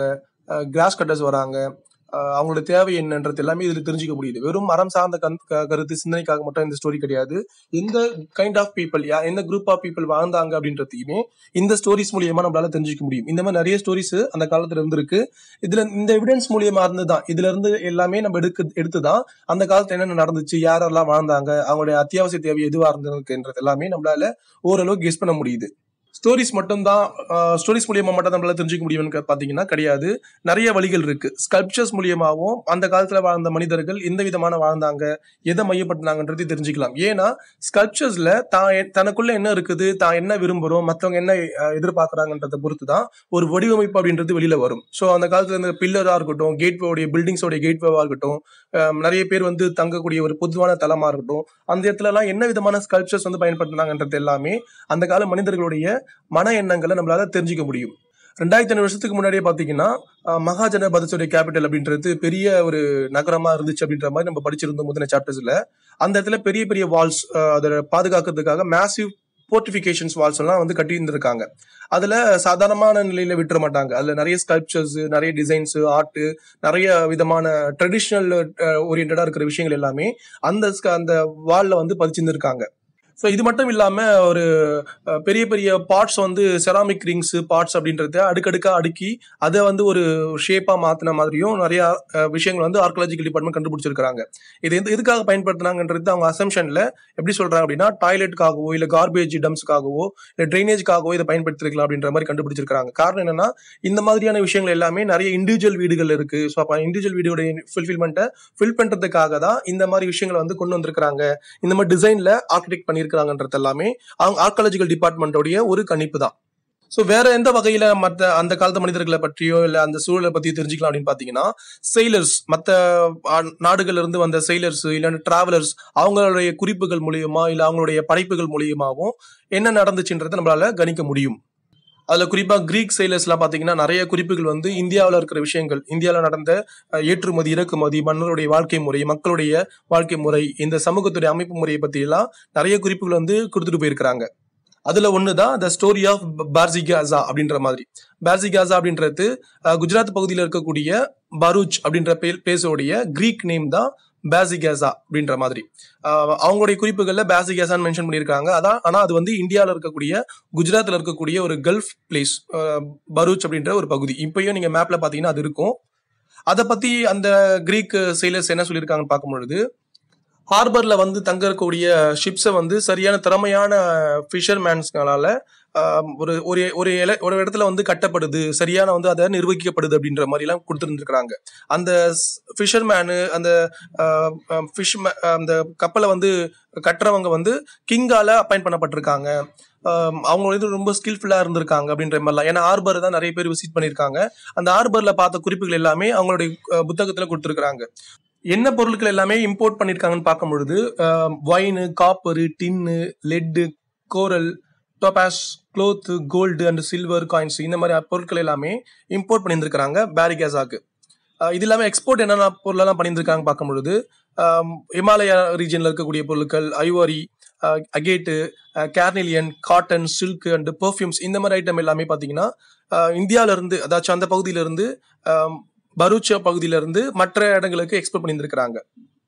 S1: கிராஸ் கட்டர்ஸ் வராங்க அஹ் அவங்களோட தேவை என்னன்றது எல்லாமே இதுல தெரிஞ்சுக்க முடியுது வெறும் மரம் சார்ந்த கண்- க- கருத்து சிந்தனைக்காக மட்டும் இந்த ஸ்டோரி கிடையாது எந்த கைண்ட் ஆஃப் பீப்புள் எந்த குரூப் ஆஃப் பீப்புள் வாழ்ந்தாங்க அப்படின்றதையுமே இந்த ஸ்டோரிஸ் மூலியமா நம்மளால தெரிஞ்சுக்க முடியும் இந்த மாதிரி நிறைய ஸ்டோரிஸ் அந்த காலத்துல இருந்திருக்கு இதுல இந்த எவிடன்ஸ் மூலியமா இருந்துதான் இதுல இருந்து எல்லாமே நம்ம எடுக்க எடுத்துதான் அந்த காலத்துல என்னென்ன நடந்துச்சு யாரெல்லாம் வாழ்ந்தாங்க அவங்களுடைய அத்தியாவசிய தேவை எதுவா இருந்திருக்குன்றது எல்லாமே நம்மளால ஓரளவு கெஸ் பண்ண முடியுது ஸ்டோரிஸ் மட்டும் தான் ஸ்டோரிஸ் மூலியமா மட்டும் நம்மளால தெரிஞ்சுக்க முடியும்னு பாத்தீங்கன்னா கிடையாது நிறைய வழிகள் இருக்கு ஸ்கல்ப்சர்ஸ் மூலியமாவும் அந்த காலத்துல வாழ்ந்த மனிதர்கள் எந்த விதமான வாழ்ந்தாங்க எதை மையப்படுத்தினாங்கன்றது தெரிஞ்சுக்கலாம் ஏன்னா ஸ்கல்ப்சர்ஸ்ல தான் எ- தனக்குள்ள என்ன இருக்குது தான் என்ன விரும்புறோம் மத்தவங்க என்ன அஹ், எதிர்பார்க்கறாங்கன்றத பொறுத்து தான் ஒரு வடிவமைப்பு அப்படின்றது வெளியில வரும் ஸோ அந்த காலத்துல இந்த பில்லரா இருக்கட்டும் கேட்வேடைய பில்டிங்ஸோடைய கேட்வேவா இருக்கட்டும் அஹ், நிறைய பேர் வந்து தங்கக்கூடிய ஒரு பொதுவான தளமா இருக்கட்டும் அந்த இடத்துல எல்லாம் என்ன விதமான ஸ்கல்ப்சர்ஸ் வந்து பயன்படுத்தினாங்கன்றது எல்லாமே அந்த கால மனிதர்களுடைய மன எண்ணங்களை நம்மளால தெரிஞ்சுக்க முடியும் ரெண்டாயிரத்தி ஐநூறு வருஷத்துக்கு முன்னாடியே பாத்தீங்கன்னா அஹ், மகாஜன பதத்துடைய கேபிட்டல் அப்படின்றது பெரிய ஒரு நகரமா இருந்துச்சு அப்படின்ற மாதிரி நம்ம படிச்சிருந்தோம் முதன சாப்டர்ஸ்ல அந்த இடத்துல பெரிய பெரிய வால்ஸ் அதை பாதுகாக்கிறதுக்காக மேசிவ் போர்டிஃபிகேஷன்ஸ் வால்ஸ் எல்லாம் வந்து கட்டி இருந்திருக்காங்க அதுல சாதாரணமான நிலையில விட்டுற மாட்டாங்க அதுல நிறைய ஸ்கல்ப்சர்ஸ் நிறைய டிசைன்ஸ் ஆர்ட் நிறைய விதமான ட்ரெடிஷ்னல் ஓரியன்டா இருக்கிற விஷயங்கள் எல்லாமே அந்த sc- அந்த வால்ல வந்து பதிச்சிருந்திருக்காங்க ஸோ இது மட்டும் இல்லாம ஒரு அஹ், பெரிய பெரிய பார்ட்ஸ் வந்து செராமிக் ரிங்ஸ் பார்ட்ஸ் அப்படின்றத அடுக்கடுக்கா அடுக்கி அதை வந்து ஒரு ஷேப்பா மாத்தின மாதிரியும் நிறைய அஹ், விஷயங்கள் வந்து ஆர்காலஜிக்கல் டிபார்ட்மெண்ட் கண்டுபிடிச்சிருக்காங்க இது எந்த எதுக்காக பயன்படுத்தினாங்கன்றது அவங்க அசம்ஷன்ல எப்படி சொல்றாங்க அப்படின்னா டாய்லெட்டுக்காகவோ இல்ல கார்பேஜ் டம்ஸ்க்காகவோ இல்ல ட்ரைனேஜ்க்காகவோ இதை பயன்படுத்திருக்கலாம் அப்படின்ற மாதிரி கண்டுபிடிச்சிருக்காங்க காரணம் என்னன்னா இந்த மாதிரியான விஷயங்கள் எல்லாமே நிறைய இண்டிவிஜுவல் வீடுகள் இருக்கு ஸோ அப்போ இண்டிவிஜுவல் வீடுடைய ஃபுல்ஃபில்மெண்ட்டை ஃபில் பண்றதுக்காக தான் இந்த மாதிரி விஷயங்களை வந்து கொண்டு வந்திருக்காங்க இந்த மாதிரி டிசைன்ல ஆர்கிடெக்ட் பண்ணியிருக்காங்கன்றது எல்லாமே அவங்க ஆர்காலஜிக்கல் டிபார்ட்மெண்ட்டோடைய ஒரு கணிப்பு தான் ஸோ வேற எந்த வகையில மற்ற அந்த காலத்து மனிதர்களை பற்றியோ இல்ல அந்த சூழலை பத்தி தெரிஞ்சுக்கலாம் அப்படின்னு பாத்தீங்கன்னா செயலர்ஸ் மற்ற நாடுகள்ல இருந்து வந்த செயலர்ஸ் இல்லைன்னா டிராவலர்ஸ் அவங்களுடைய குறிப்புகள் மூலியமா இல்ல அவங்களுடைய படைப்புகள் மூலியமாவும் என்ன நடந்துச்சுன்றதை நம்மளால கணிக்க முடியும் அதுல குறிப்பா கிரீக் செயலர்ஸ் எல்லாம் பாத்தீங்கன்னா நிறைய குறிப்புகள் வந்து இந்தியாவுல இருக்கிற விஷயங்கள் இந்தியாவுல நடந்த அஹ், ஏற்றுமதி இறக்குமதி மன்னருடைய வாழ்க்கை முறை மக்களுடைய வாழ்க்கை முறை இந்த சமூகத்துடைய அமைப்பு முறையை பத்தி எல்லாம் நிறைய குறிப்புகள் வந்து கொடுத்துட்டு போயிருக்கிறாங்க அதுல ஒண்ணுதான் த ஸ்டோரி ஆஃப் பார்சிகாசா அப்படின்ற மாதிரி பார்சிகாசா அப்படின்றது அஹ், குஜராத் பகுதியில் இருக்கக்கூடிய பரூச் அப்படின்ற பே- பேசோடைய கிரீக் நேம் தான் பேசிகாசா அப்படின்ற மாதிரி அஹ், அவங்களுடைய குறிப்புகள்ல பேசிகாசான்னு மென்ஷன் பண்ணியிருக்காங்க அதான் ஆனா அது வந்து இந்தியாவில் இருக்கக்கூடிய குஜராத்ல இருக்கக்கூடிய ஒரு கல்ஃப் பிளேஸ் பரூச் அப்படின்ற ஒரு பகுதி இப்பயும் நீங்க மேப்ல பாத்தீங்கன்னா அது இருக்கும் அதை பத்தி அந்த கிரீக் செயலர்ஸ் என்ன சொல்லியிருக்காங்கன்னு பார்க்கும் பொழுது ஹார்பர்ல வந்து தங்க இருக்கக்கூடிய ஷிப்ஸை வந்து சரியான திறமையான ஃபிஷர்மேன்ஸ்களால ஒரு ஒரு ஒரு இல- ஒரு இடத்துல வந்து கட்டப்படுது சரியான வந்து அதை நிர்வகிக்கப்படுது அப்படின்ற மாதிரி எல்லாம் கொடுத்துருந்துருக்காங்க அந்த ஃபிஷர்மேனு அந்த ஃபிஷ் அந்த கப்பலை வந்து கட்டுறவங்க வந்து கிங்கால அப்பாயிண்ட் பண்ணப்பட்டிருக்காங்க ஆஹ் அவங்க வந்து ரொம்ப ஸ்கில்ஃபுல்லா இருந்திருக்காங்க அப்படின்ற மாதிரிலாம் ஏன்னா ஆர்பர் தான் நிறைய பேர் விசிட் பண்ணியிருக்காங்க அந்த ஆர்பர்ல பார்த்த குறிப்புகள் எல்லாமே அவங்களுடைய அஹ், புத்தகத்துல கொடுத்துருக்காங்க என்ன பொருட்கள் எல்லாமே இம்போர்ட் பண்ணிருக்காங்கன்னு பார்க்கும் பொழுது wine copper tin lead coral topaz cloth gold and silver coins இந்த மாதிரி பொருட்கள் எல்லாமே இம்போர்ட் பண்ணியிருந்திருக்காங்க பேரிகேசாக்கு அஹ் இது இல்லாமல் எக்ஸ்போர்ட் என்னென்ன பொருளெல்லாம் பண்ணியிருந்திருக்காங்க பார்க்கும் பொழுது ஆம், இமாலயா ரீஜனில் இருக்கக்கூடிய பொருட்கள் ivory agate carnelian cotton silk and perfumes இந்த மாதிரி ஐட்டம் எல்லாமே பார்த்தீங்கன்னா இந்தியாவில இருந்து அதாச்சும் அந்த பகுதியில இருந்து ஆம், பரூச் பகுதியில இருந்து மற்ற இடங்களுக்கு எக்ஸ்போர்ட் பண்ணியிருந்திருக்கிறாங்க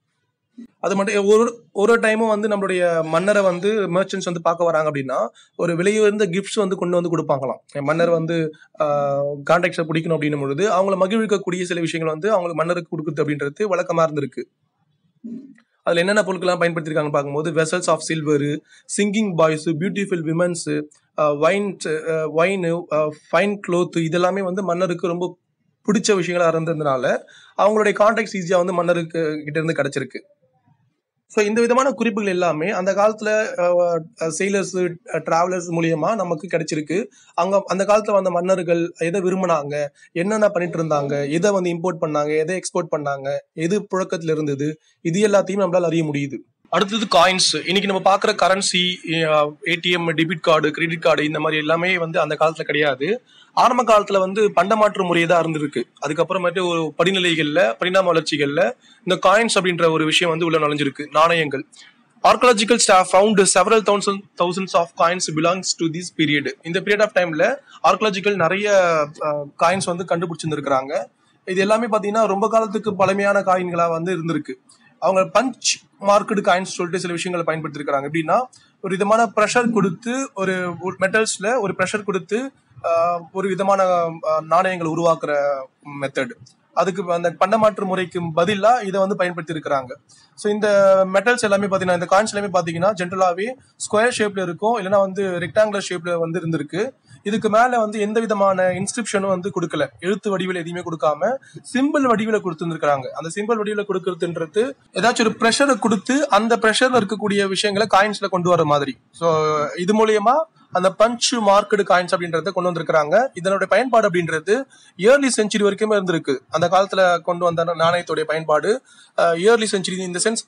S1: அது மட்டும் ஒரு ஒரு டைமும் வந்து நம்மளுடைய மன்னரை வந்து மர்ச்சன்ட்ஸ் வந்து பார்க்க வராங்க அப்படின்னா ஒரு விலையுயர்ந்த கிஃப்ட்ஸ் வந்து கொண்டு வந்து கொடுப்பாங்களாம் என் மன்னர் வந்து கான்டாக்ட்ஸை பிடிக்கணும் அப்படின்னும் பொழுது அவங்கள மகிழ்விக்கக்கூடிய சில விஷயங்கள் வந்து அவங்களுக்கு மன்னருக்கு கொடுக்குறது அப்படின்றது வழக்கமா இருந்திருக்கு அதுல என்னென்ன பொருட்கள்லாம் பயன்படுத்திருக்காங்கன்னு பார்க்கும்போது vessels of silver singing boys beautiful women's wine wine fine cloth இதெல்லாமே வந்து மன்னருக்கு ரொம்ப பிடிச்ச விஷயங்களா இருந்ததுனால அவங்களுடைய கான்டாக்ட்ஸ் ஈஸியா வந்து மன்னருக்கு கிட்ட இருந்து கிடைச்சிருக்கு ஸோ இந்த விதமான குறிப்புகள் எல்லாமே அந்த காலத்துல செயலர்ஸ் டிராவலர்ஸ் மூலியமா நமக்கு கிடைச்சிருக்கு அங்க அந்த காலத்துல வந்த மன்னர்கள் எதை விரும்பினாங்க என்னென்ன பண்ணிட்டு இருந்தாங்க எதை வந்து இம்போர்ட் பண்ணாங்க எதை எக்ஸ்போர்ட் பண்ணாங்க எது புழக்கத்துல இருந்தது இது எல்லாத்தையும் நம்மளால அறிய முடியுது அடுத்தது காயின்ஸ் இன்னைக்கு நம்ம பார்க்குற currency ATM debit card credit card இந்த மாதிரி எல்லாமே வந்து அந்த காலத்துல கிடையாது ஆரம்ப காலத்துல வந்து பண்டமாற்று முறை தான் இருந்திருக்கு அதுக்கப்புறமேட்டு ஒரு படிநிலைகள்ல பரிணாம வளர்ச்சிகள்ல இந்த காயின்ஸ் அப்படின்ற ஒரு விஷயம் வந்து உள்ள நுழைஞ்சிருக்கு நாணயங்கள் archaeological staff found several thousand thousands of coins belongs to this period இந்த பீரியட் ஆஃப் டைம்ல ஆர்காலஜிக்கல் நிறைய காயின்ஸ் வந்து கண்டுபிடிச்சிருந்துருக்காங்க இது எல்லாமே பாத்தீங்கன்னா ரொம்ப காலத்துக்கு பழமையான காயின்களா வந்து இருந்திருக்கு அவங்க பஞ்ச் மார்க்கெட் காயின்ஸ் சொல்லிட்டு சில விஷயங்களை பயன்படுத்திருக்காங்க எப்படின்னா ஒரு விதமான ப்ரெஷர் கொடுத்து ஒரு மெட்டல்ஸ்ல ஒரு ப்ரெஷர் கொடுத்து ஆஹ், ஒரு விதமான ஆஹ், நாணயங்களை உருவாக்குற மெத்தட் அதுக்கு அந்த பண்டமாற்று முறைக்கு பதிலா இதை வந்து பயன்படுத்தி இருக்கிறாங்க ஸோ இந்த மெட்டல்ஸ் எல்லாமே பார்த்தீங்கன்னா இந்த காயின்ஸ் எல்லாமே பார்த்தீங்கன்னா ஜென்ரலாகவே ஸ்கொயர் ஷேப்ல இருக்கும் இல்லைன்னா வந்து ரெக்டாங்குலர் ஷேப்ல வந்து இருந்திருக்கு இதுக்கு மேல வந்து எந்த விதமான இன்ஸ்கிரிப்ஷனும் வந்து கொடுக்கல எழுத்து வடிவில் எதையுமே கொடுக்காம சிம்பிள் வடிவில் கொடுத்துருக்காங்க அந்த சிம்பிள் வடிவில் கொடுக்கறதுன்றது ஏதாச்சும் ஒரு ப்ரெஷரை கொடுத்து அந்த ப்ரெஷர்ல இருக்கக்கூடிய விஷயங்களை காயின்ஸ்ல கொண்டு வர மாதிரி ஸோ இது மூலியமா அந்த பஞ்ச் மார்க்கெட் காயின்ஸ் அப்படின்றத கொண்டு வந்திருக்காங்க இதனுடைய பயன்பாடு அப்படின்றது இயர்லி செஞ்சுரி வரைக்குமே இருந்திருக்கு அந்த காலத்துல கொண்டு வந்த நாணயத்துடைய பயன்பாடு இயர்லி செஞ்சுரி இந்த சென்ஸ்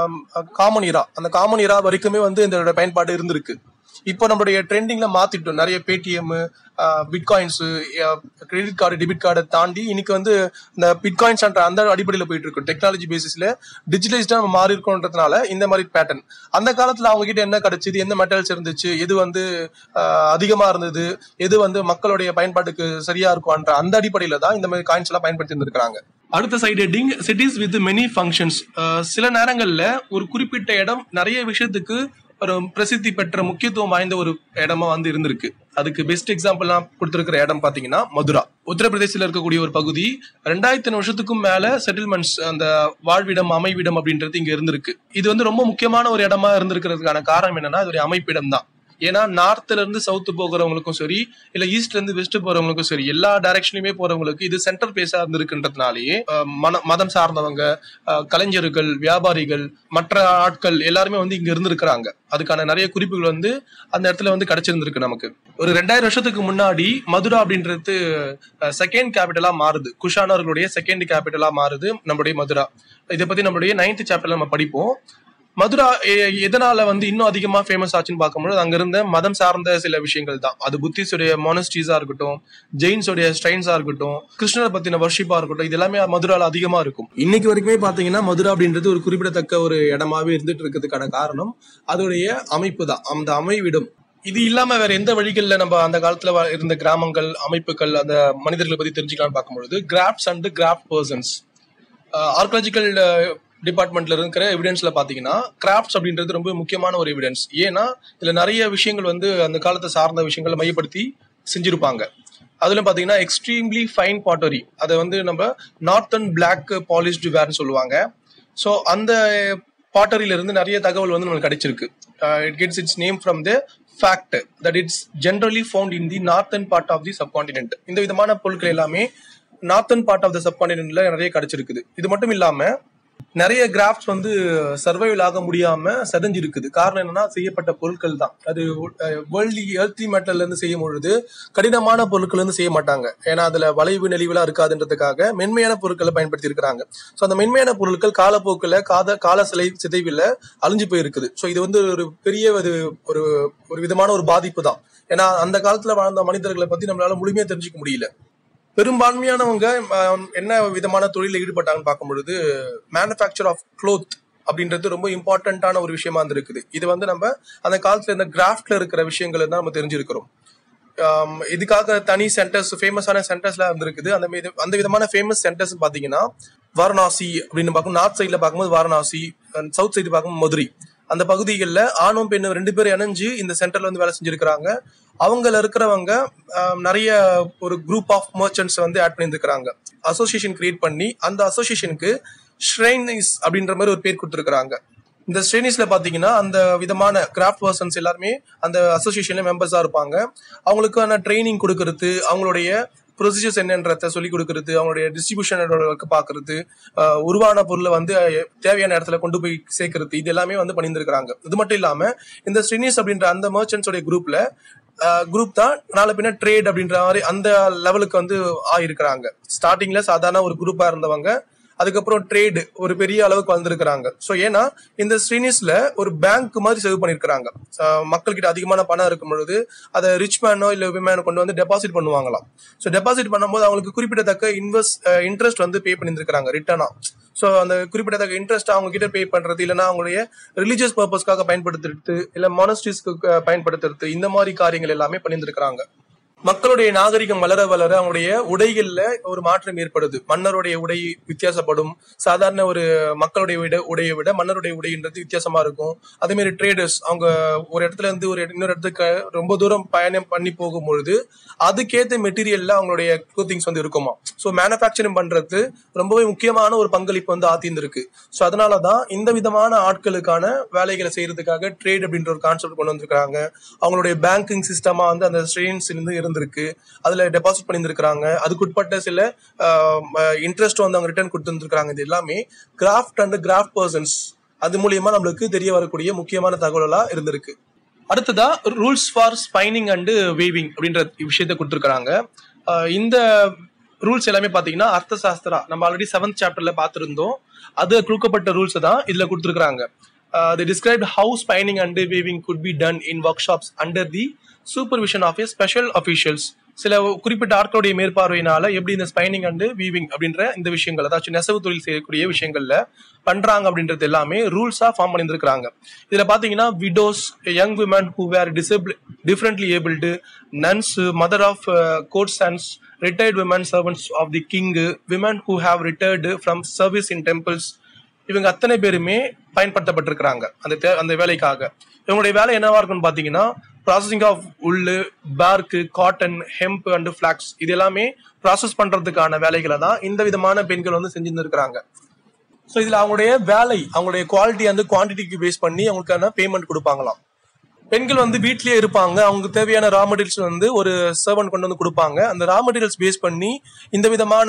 S1: காமன் இரா அந்த காமன் இரா வரைக்குமே வந்து இதோட பயன்பாடு இருந்திருக்கு இப்போ நம்மளுடைய ட்ரெண்டிங்ல மாத்திட்டோம் நிறைய Paytm bitcoins credit card debit கார்டை தாண்டி இன்னைக்கு வந்து இந்த பிட்காயின்ஸ் அந்த அடிப்படையில் போயிட்டு இருக்கு டெக்னாலஜி பேசிஸ்ல டிஜிட்டலைஸ்டா நம்ம மாறி இருக்கோன்றதுனால இந்த மாதிரி பேட்டர்ன் அந்த காலத்துல அவங்க கிட்ட என்ன கிடைச்சது எந்த மெட்டல்ஸ் இருந்துச்சு எது வந்து ஆஹ், அதிகமா இருந்தது எது வந்து மக்களுடைய பயன்பாட்டுக்கு சரியா இருக்கும்ன்ற அந்த அடிப்படையில தான் இந்த மாதிரி காயின்ஸ் எல்லாம் பயன்படுத்தி இருந்திருக்காங்க அடுத்த side heading cities with many functions சில நேரங்கள்ல ஒரு குறிப்பிட்ட இடம் நிறைய விஷயத்துக்கு ஒரு பிரசித்தி பெற்ற முக்கியத்துவம் வாய்ந்த ஒரு இடமா வந்து இருந்திருக்கு அதுக்கு பெஸ்ட் எக்ஸாம்பிள் நான் கொடுத்திருக்கிற இடம் பாத்தீங்கன்னா மதுரா உத்தரப்பிரதேசத்துல இருக்கக்கூடிய ஒரு பகுதி ரெண்டாயிரத்தி வருஷத்துக்கும் மேல செட்டில்மெண்ட்ஸ் அந்த வாழ்விடம் அமைவிடம் அப்படின்றது இங்க இருந்திருக்கு இது வந்து ரொம்ப முக்கியமான ஒரு இடமா இருந்திருக்கிறதுக்கான காரணம் என்னன்னா இதோடைய அமைப்பிடம் தான் ஏன்னா நார்த்ல இருந்து சவுத் போகிறவங்களுக்கும் சரி இல்ல ஈஸ்ட்ல இருந்து வெஸ்ட் போறவங்களுக்கும் சரி எல்லா டைரக்ஷன்லயுமே போறவங்களுக்கு இது சென்டர் பிளேஸா இருந்திருக்குன்றதுனாலேயே அஹ், மன- மதம் சார்ந்தவங்க அஹ், கலைஞர்கள் வியாபாரிகள் மற்ற ஆட்கள் எல்லாருமே வந்து இங்க இருந்திருக்கிறாங்க அதுக்கான நிறைய குறிப்புகள் வந்து அந்த இடத்துல வந்து கிடைச்சிருந்திருக்கு நமக்கு ஒரு ரெண்டாயிரம் வருஷத்துக்கு முன்னாடி மதுரா அப்படின்றது செகண்ட் கேபிட்டலா மாறுது குஷானர்களுடைய செகண்ட் கேபிட்டலா மாறுது நம்மளுடைய மதுரா இதை பத்தி நம்மளுடைய நைன்த் சாப்டர்ல நம்ம படிப்போம் மதுரா எ- எதனால வந்து இன்னும் அதிகமா ஃபேமஸ் ஆச்சுன்னு பார்க்கும்போது அங்க இருந்த மதம் சார்ந்த சில விஷயங்கள் தான் அது புத்திஸ்டுடைய மொனஸ்ட்ரீஸா இருக்கட்டும் ஜெயின்ஸோடைய ஸ்ட்ரைன்ஸா இருக்கட்டும் கிருஷ்ணரை பத்தின வர்ஷிப்பா இருக்கட்டும் இது எல்லாமே மதுரால அதிகமா இருக்கும் இன்னைக்கு வரைக்குமே பாத்தீங்கன்னா மதுரா அப்படின்றது ஒரு குறிப்பிடத்தக்க ஒரு இடமாவே இருந்துட்டு இருக்கிறதுக்கான காரணம் அதோடைய அமைப்பு தான் அந்த அமைவிடம் இது இல்லாம வேற எந்த வழிகள்ல நம்ம அந்த காலத்துல வ- இருந்த கிராமங்கள் அமைப்புகள் அந்த மனிதர்களை பத்தி தெரிஞ்சுக்கலாம்னு பார்க்கும்பொழுது crafts and craft persons archaeological டிபார்ட்மெண்ட்ல இருக்கிற எவிடன்ஸ்ல பாத்தீங்கன்னா கிராஃப்ட்ஸ் அப்படின்றது ரொம்ப முக்கியமான ஒரு எவிடன்ஸ் ஏன்னா இதுல நிறைய விஷயங்கள் வந்து அந்த காலத்தை சார்ந்த விஷயங்களை மையப்படுத்தி செஞ்சிருப்பாங்க அதுல பாத்தீங்கன்னா எக்ஸ்ட்ரீம்லி ஃபைன் பாட்டரி அதை வந்து நம்ம நார்த்தன் பிளாக் பாலிஷ்டு வேர்னு சொல்லுவாங்க ஸோ அந்த பாட்டரியில இருந்து நிறைய தகவல் வந்து நம்மளுக்கு கிடைச்சிருக்கு it gets its name from the fact that it's generally found in the northern part of the subcontinent இந்த விதமான பொருட்கள் எல்லாமே நார்த்தன் பார்ட் ஆஃப் த சப்கான்டினென்ட்ல நிறைய கிடைச்சிருக்குது இது மட்டும் இல்லாம நிறைய கிராஃப்ட்ஸ் வந்து சர்வைவல் ஆக முடியாம செதஞ்சிருக்குது காரணம் என்னன்னா செய்யப்பட்ட பொருட்கள் தான் அது வேர்ல்டி எர்த்தி மெட்டல்ல இருந்து செய்யும் பொழுது கடினமான பொருட்கள் இருந்து செய்ய மாட்டாங்க ஏன்னா அதுல வளைவு நெளிவுலாம் இருக்காதுன்றதுக்காக மென்மையான பொருட்களை பயன்படுத்தி இருக்கிறாங்க ஸோ அந்த மென்மையான பொருட்கள் காலப்போக்கில் காத கால சிலை சிதைவில் அழிஞ்சு போயிருக்குது ஸோ இது வந்து ஒரு பெரிய ஒரு ஒரு ஒரு விதமான ஒரு பாதிப்பு தான் ஏன்னா அந்த காலத்துல வாழ்ந்த மனிதர்களை பத்தி நம்மளால முழுமையா தெரிஞ்சுக்க முடியல பெரும்பான்மையானவங்க ஆஹ், என்ன விதமான தொழிலில் ஈடுபட்டாங்கன்னு பார்க்கும் பொழுது மேனுஃபேக்சர் ஆஃப் க்ளோத் அப்படின்றது ரொம்ப இம்பார்ட்டன்டான ஒரு விஷயமா இருந்திருக்குது இது வந்து நம்ம அந்த காலத்துல இந்த கிராஃப்ட்ல இருக்கிற விஷயங்களை தான் நம்ம தெரிஞ்சிருக்கிறோம் ஆம், இதுக்காக தனி சென்டர்ஸ் ஃபேமஸான சென்டர்ஸ்லாம் இருந்திருக்குது அந்த மீது அந்த விதமான ஃபேமஸ் சென்டர்ஸ் பார்த்தீங்கன்னா வாரணாசி அப்படின்னு பார்க்கும் நார்த் சைடில் பார்க்கும்போது வாரணாசி சவுத் சைடு பார்க்கும்போது மதுரை அந்த பகுதிகளில் ஆணும் பெண்ணும் ரெண்டு பேரும் இணைஞ்சு இந்த சென்டர்ல வந்து வேலை செஞ்சிருக்கிறாங்க அவங்கள இருக்கிறவங்க ஆம், நிறைய ஒரு குரூப் ஆஃப் மர்ச்சன்ட்ஸ் வந்து ஆட் பண்ணியிருக்கிறாங்க அசோசியேஷன் கிரியேட் பண்ணி அந்த அசோசியேஷனுக்கு ஷ்ரைனிஸ் அப்படின்ற மாதிரி ஒரு பேர் கொடுத்துருக்காங்க இந்த ஸ்ரேனிஸ்ல பாத்தீங்கன்னா அந்த விதமான கிராஃப்ட் பர்சன்ஸ் எல்லாருமே அந்த அசோசியேஷன்ல மெம்பர்ஸா இருப்பாங்க அவங்களுக்கான ட்ரைனிங் கொடுக்கறது அவங்களுடைய ப்ரொசீஜர்ஸ் என்னன்றத சொல்லி கொடுக்கறது அவங்களுடைய டிஸ்ட்ரிபியூஷன் பாக்குறது ஆஹ் உருவான பொருளை வந்து அஹ், தேவையான இடத்துல கொண்டு போய் சேர்க்கறது இது எல்லாமே வந்து பண்ணியிருந்திருக்காங்க இது மட்டும் இல்லாம இந்த ஸ்ரீனிஸ் அப்படின்ற அந்த மர்ச்சன்ட்ஸோட குரூப்ல குரூப் தான் நாளை பின்ன ட்ரேட் அப்படின்ற மாதிரி அந்த லெவலுக்கு வந்து ஆயிருக்கிறாங்க ஸ்டார்டிங்ல சாதாரண ஒரு குரூப்பா இருந்தவங்க அதுக்கப்புறம் ட்ரேடு ஒரு பெரிய அளவுக்கு வந்திருக்கிறாங்க ஸோ ஏன்னா இந்த ஸ்ரீனிஸ்ல ஒரு பேங்க் மாதிரி சேவ் பண்ணிருக்கிறாங்க மக்கள்கிட்ட அதிகமான பணம் இருக்கும் பொழுது அதை ரிச் மேனோ இல்ல விமேனோ கொண்டு வந்து டெபாசிட் பண்ணுவாங்களாம் ஸோ டெபாசிட் பண்ணும்போது அவங்களுக்கு குறிப்பிடத்தக்க இன்வெஸ்ட் இன்ட்ரெஸ்ட் வந்து பே பண்ணியிருக்காங்க ரிட்டர்னா ஸோ அந்த குறிப்பிடத்தக்க இன்ட்ரெஸ்ட் அவங்க கிட்ட பே பண்றது இல்லைன்னா அவங்களுடைய ரிலீஜியஸ் பர்பஸ்க்காக பயன்படுத்துறது இல்ல மானஸ்ட்ரிஸ்க்கு பயன்படுத்துறது இந்த மாதிரி காரியங்கள் எல்லாமே பண்ணியிருந்திருக்கிறாங்க மக்களுடைய நாகரிகம் வளர வளர அவங்களுடைய உடைகள்ல ஒரு மாற்றம் ஏற்படுது மன்னருடைய உடை வித்தியாசப்படும் சாதாரண ஒரு மக்களுடைய விட உடையை விட மன்னருடைய உடைன்றது வித்தியாசமா இருக்கும் அதே மாதிரி ட்ரேடர்ஸ் அவங்க ஒரு இடத்துல இருந்து ஒரு இன்னொரு இடத்துக்கு ரொம்ப தூரம் பயணம் பண்ணி போகும்பொழுது அதுக்கேத்த மெட்டீரியல்ல அவங்களுடைய க்ளோத்திங்ஸ் வந்து இருக்குமா ஸோ மேனுஃபேக்சரிங் பண்றது ரொம்பவே முக்கியமான ஒரு பங்களிப்பு வந்து ஆத்திந்திருக்கு ஸோ அதனாலதான் இந்த விதமான ஆட்களுக்கான வேலைகளை செய்யறதுக்காக ட்ரேட் அப்படின்ற ஒரு கான்செப்ட் கொண்டு வந்திருக்காங்க அவங்களுடைய பேங்கிங் சிஸ்டமா வந்து அந்த ஸ்ட்ரெயின்ஸ் இருந்து இருந்திருக்கு அதுல டெபாசிட் பண்ணியிருந்திருக்காங்க அதுக்குட்பட்ட சில இன்ட்ரெஸ்ட் வந்து அவங்க ரிட்டர்ன் கொடுத்துருக்காங்க இது எல்லாமே கிராஃப்ட் அண்ட் கிராஃப்ட் பர்சன்ஸ் அது மூலியமா நம்மளுக்கு தெரிய வரக்கூடிய முக்கியமான தகவலா இருந்திருக்கு அடுத்ததா rules for spinning and weaving அப்படின்ற விஷயத்த கொடுத்துருக்காங்க இந்த ரூல்ஸ் எல்லாமே பாத்தீங்கன்னா அர்த்த சாஸ்திரா நம்ம ஆல்ரெடி செவன்த் சாப்டர்ல பார்த்திருந்தோம் அது கொடுக்கப்பட்ட ரூல்ஸ் தான் இதுல கொடுத்துருக்காங்க they describe how spinning and weaving could be done in workshops under the supervision of a special officials சில குறிப்பிட்ட ஆட்களுடைய மேற்பார்வையினால எப்படி இந்த ஸ்பைனிங் அண்ட் வீவிங் அப்படின்ற இந்த விஷயங்கள் அதாச்சும் நெசவு தொழில் செய்யக்கூடிய விஷயங்கள்ல பண்றாங்க அப்படின்றது எல்லாமே ரூல்ஸா ஃபார்ம் பண்ணியிருக்கிறாங்க இதுல பாத்தீங்கன்னா widows young women who were disable differently abled nuns mother of courtesans retired women servants of the king women who have retired from service in temples இவங்க அத்தனை பேருமே பயன்படுத்தப்பட்டிருக்கிறாங்க அந்த தே- அந்த வேலைக்காக இவங்களுடைய வேலை என்னவா இருக்கும்னு பாத்தீங்கன்னா processing of wool bark cotton hemp and flax இது எல்லாமே ப்ராசஸ் பண்றதுக்கான வேலைகளை தான் இந்த விதமான பெண்கள் வந்து செஞ்சுருந்துருக்காங்க ஸோ இதுல அவங்களுடைய வேலை அவங்களுடைய குவாலிட்டி வந்து குவான்டிட்டிக்கு பேஸ் பண்ணி அவங்களுக்கான பேமெண்ட் கொடுப்பாங்களாம் பெண்கள் வந்து வீட்லயே இருப்பாங்க அவங்களுக்கு தேவையான ரா மெட்டீரியல்ஸ் வந்து ஒரு சர்வன் கொண்டு வந்து கொடுப்பாங்க அந்த ரா மெட்டீரியல்ஸ் பேஸ் பண்ணி இந்த விதமான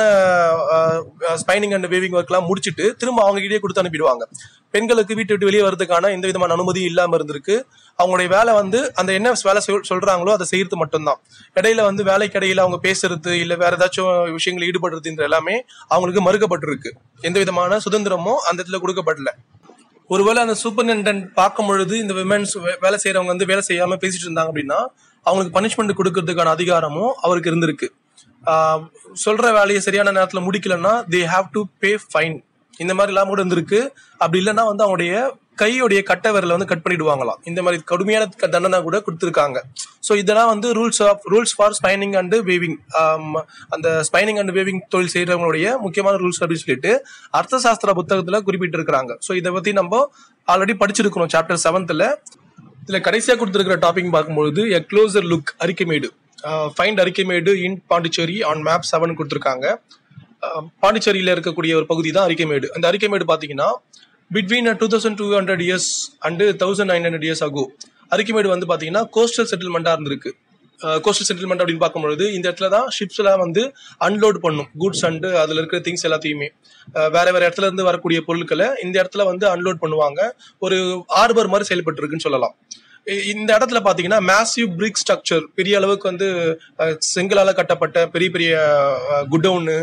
S1: ஸ்பைனிங் அண்ட் வேவிங் ஒர்க்லாம் முடிச்சுட்டு திரும்ப அவங்க கிட்டே கொடுத்து அனுப்பிடுவாங்க பெண்களுக்கு வீட்டை விட்டு வெளியே வரதுக்கான எந்த விதமான அனுமதியும் இல்லாம இருந்திருக்கு அவங்களுடைய வேலை வந்து அந்த என்ன வேலை சொல்- சொல்றாங்களோ அதை செய்யறது மட்டும்தான் இடையில வந்து வேலைக்கு இடையில அவங்க பேசுறது இல்ல வேற ஏதாச்சும் விஷயங்கள் ஈடுபடுறதுன்ற எல்லாமே அவங்களுக்கு மறுக்கப்பட்டிருக்கு எந்த விதமான சுதந்திரமும் அந்த இடத்துல கொடுக்கப்படல ஒருவேளை அந்த சூப்பரிண்டென்டென்ட் பார்க்கும் பொழுது இந்த விமென்ஸ் வேலை செய்யறவங்க வந்து வேலை செய்யாம பேசிட்டு இருந்தாங்க அப்படின்னா அவங்களுக்கு பனிஷ்மெண்ட் கொடுக்கறதுக்கான அதிகாரமும் அவருக்கு இருந்திருக்கு ஆஹ் சொல்ற வேலையை சரியான நேரத்துல முடிக்கலன்னா they have to pay fine இந்த மாதிரி எல்லாம் கூட இருந்திருக்கு அப்படி இல்லைன்னா வந்து அவங்களுடைய கையோடைய கட்டை விரலை வந்து கட் பண்ணிடுவாங்களாம் இந்த மாதிரி கடுமையான க- தண்டனை கூட கொடுத்துருக்காங்க ஸோ இதெல்லாம் வந்து rules of rules for spinning and weaving அந்த ஸ்பைனிங் அண்ட் வேவிங் தொழில் செய்யறவங்களுடைய முக்கியமான ரூல்ஸ் அப்படின்னு சொல்லிட்டு அர்த்தசாஸ்திர புத்தகத்துல குறிப்பிட்டு இருக்கிறாங்க ஸோ இதை பத்தி நம்ம ஆல்ரெடி படிச்சிருக்கிறோம் சாப்டர் செவன்த்ல இதுல கடைசியா கொடுத்திருக்கிற டாபிக் பார்க்கும்பொழுது a closer look Arikamedu find Arikamedu in Pondicherry on map seven கொடுத்திருக்காங்க அஹ், பாண்டிச்சேரியில இருக்கக்கூடிய ஒரு பகுதி தான் அறிக்கைமேடு அந்த அறிக்கைமேடு பாத்தீங்கன்னா between two thousand two hundred years and thousand nine hundred years ஆகும் அறிக்கைமேடு வந்து பாத்தீங்கன்னா கோஸ்டல் செட்டில்மெண்டா இருந்திருக்கு கோஸ்டல் செட்டில்மெண்ட் அப்படின்னு பார்க்கும்பொழுது இந்த இடத்துல தான் ஷிப்ஸ் எல்லாம் வந்து அன்லோட் பண்ணும் குட்ஸ் அண்டு அதுல இருக்கிற திங்ஸ் எல்லாத்தையுமே அஹ் வேற வேற இடத்துல இருந்து வரக்கூடிய பொருட்களை இந்த இடத்துல வந்து அன்லோட் பண்ணுவாங்க ஒரு ஆர்பர் மாதிரி செயல்பட்டு இருக்குன்னு சொல்லலாம் இ- இந்த இடத்துல பாத்தீங்கன்னா மேசிவ் பிரிக் ஸ்ட்ரக்சர் பெரிய அளவுக்கு வந்து அஹ், செங்கலால கட்டப்பட்ட பெரிய பெரிய குடவுனு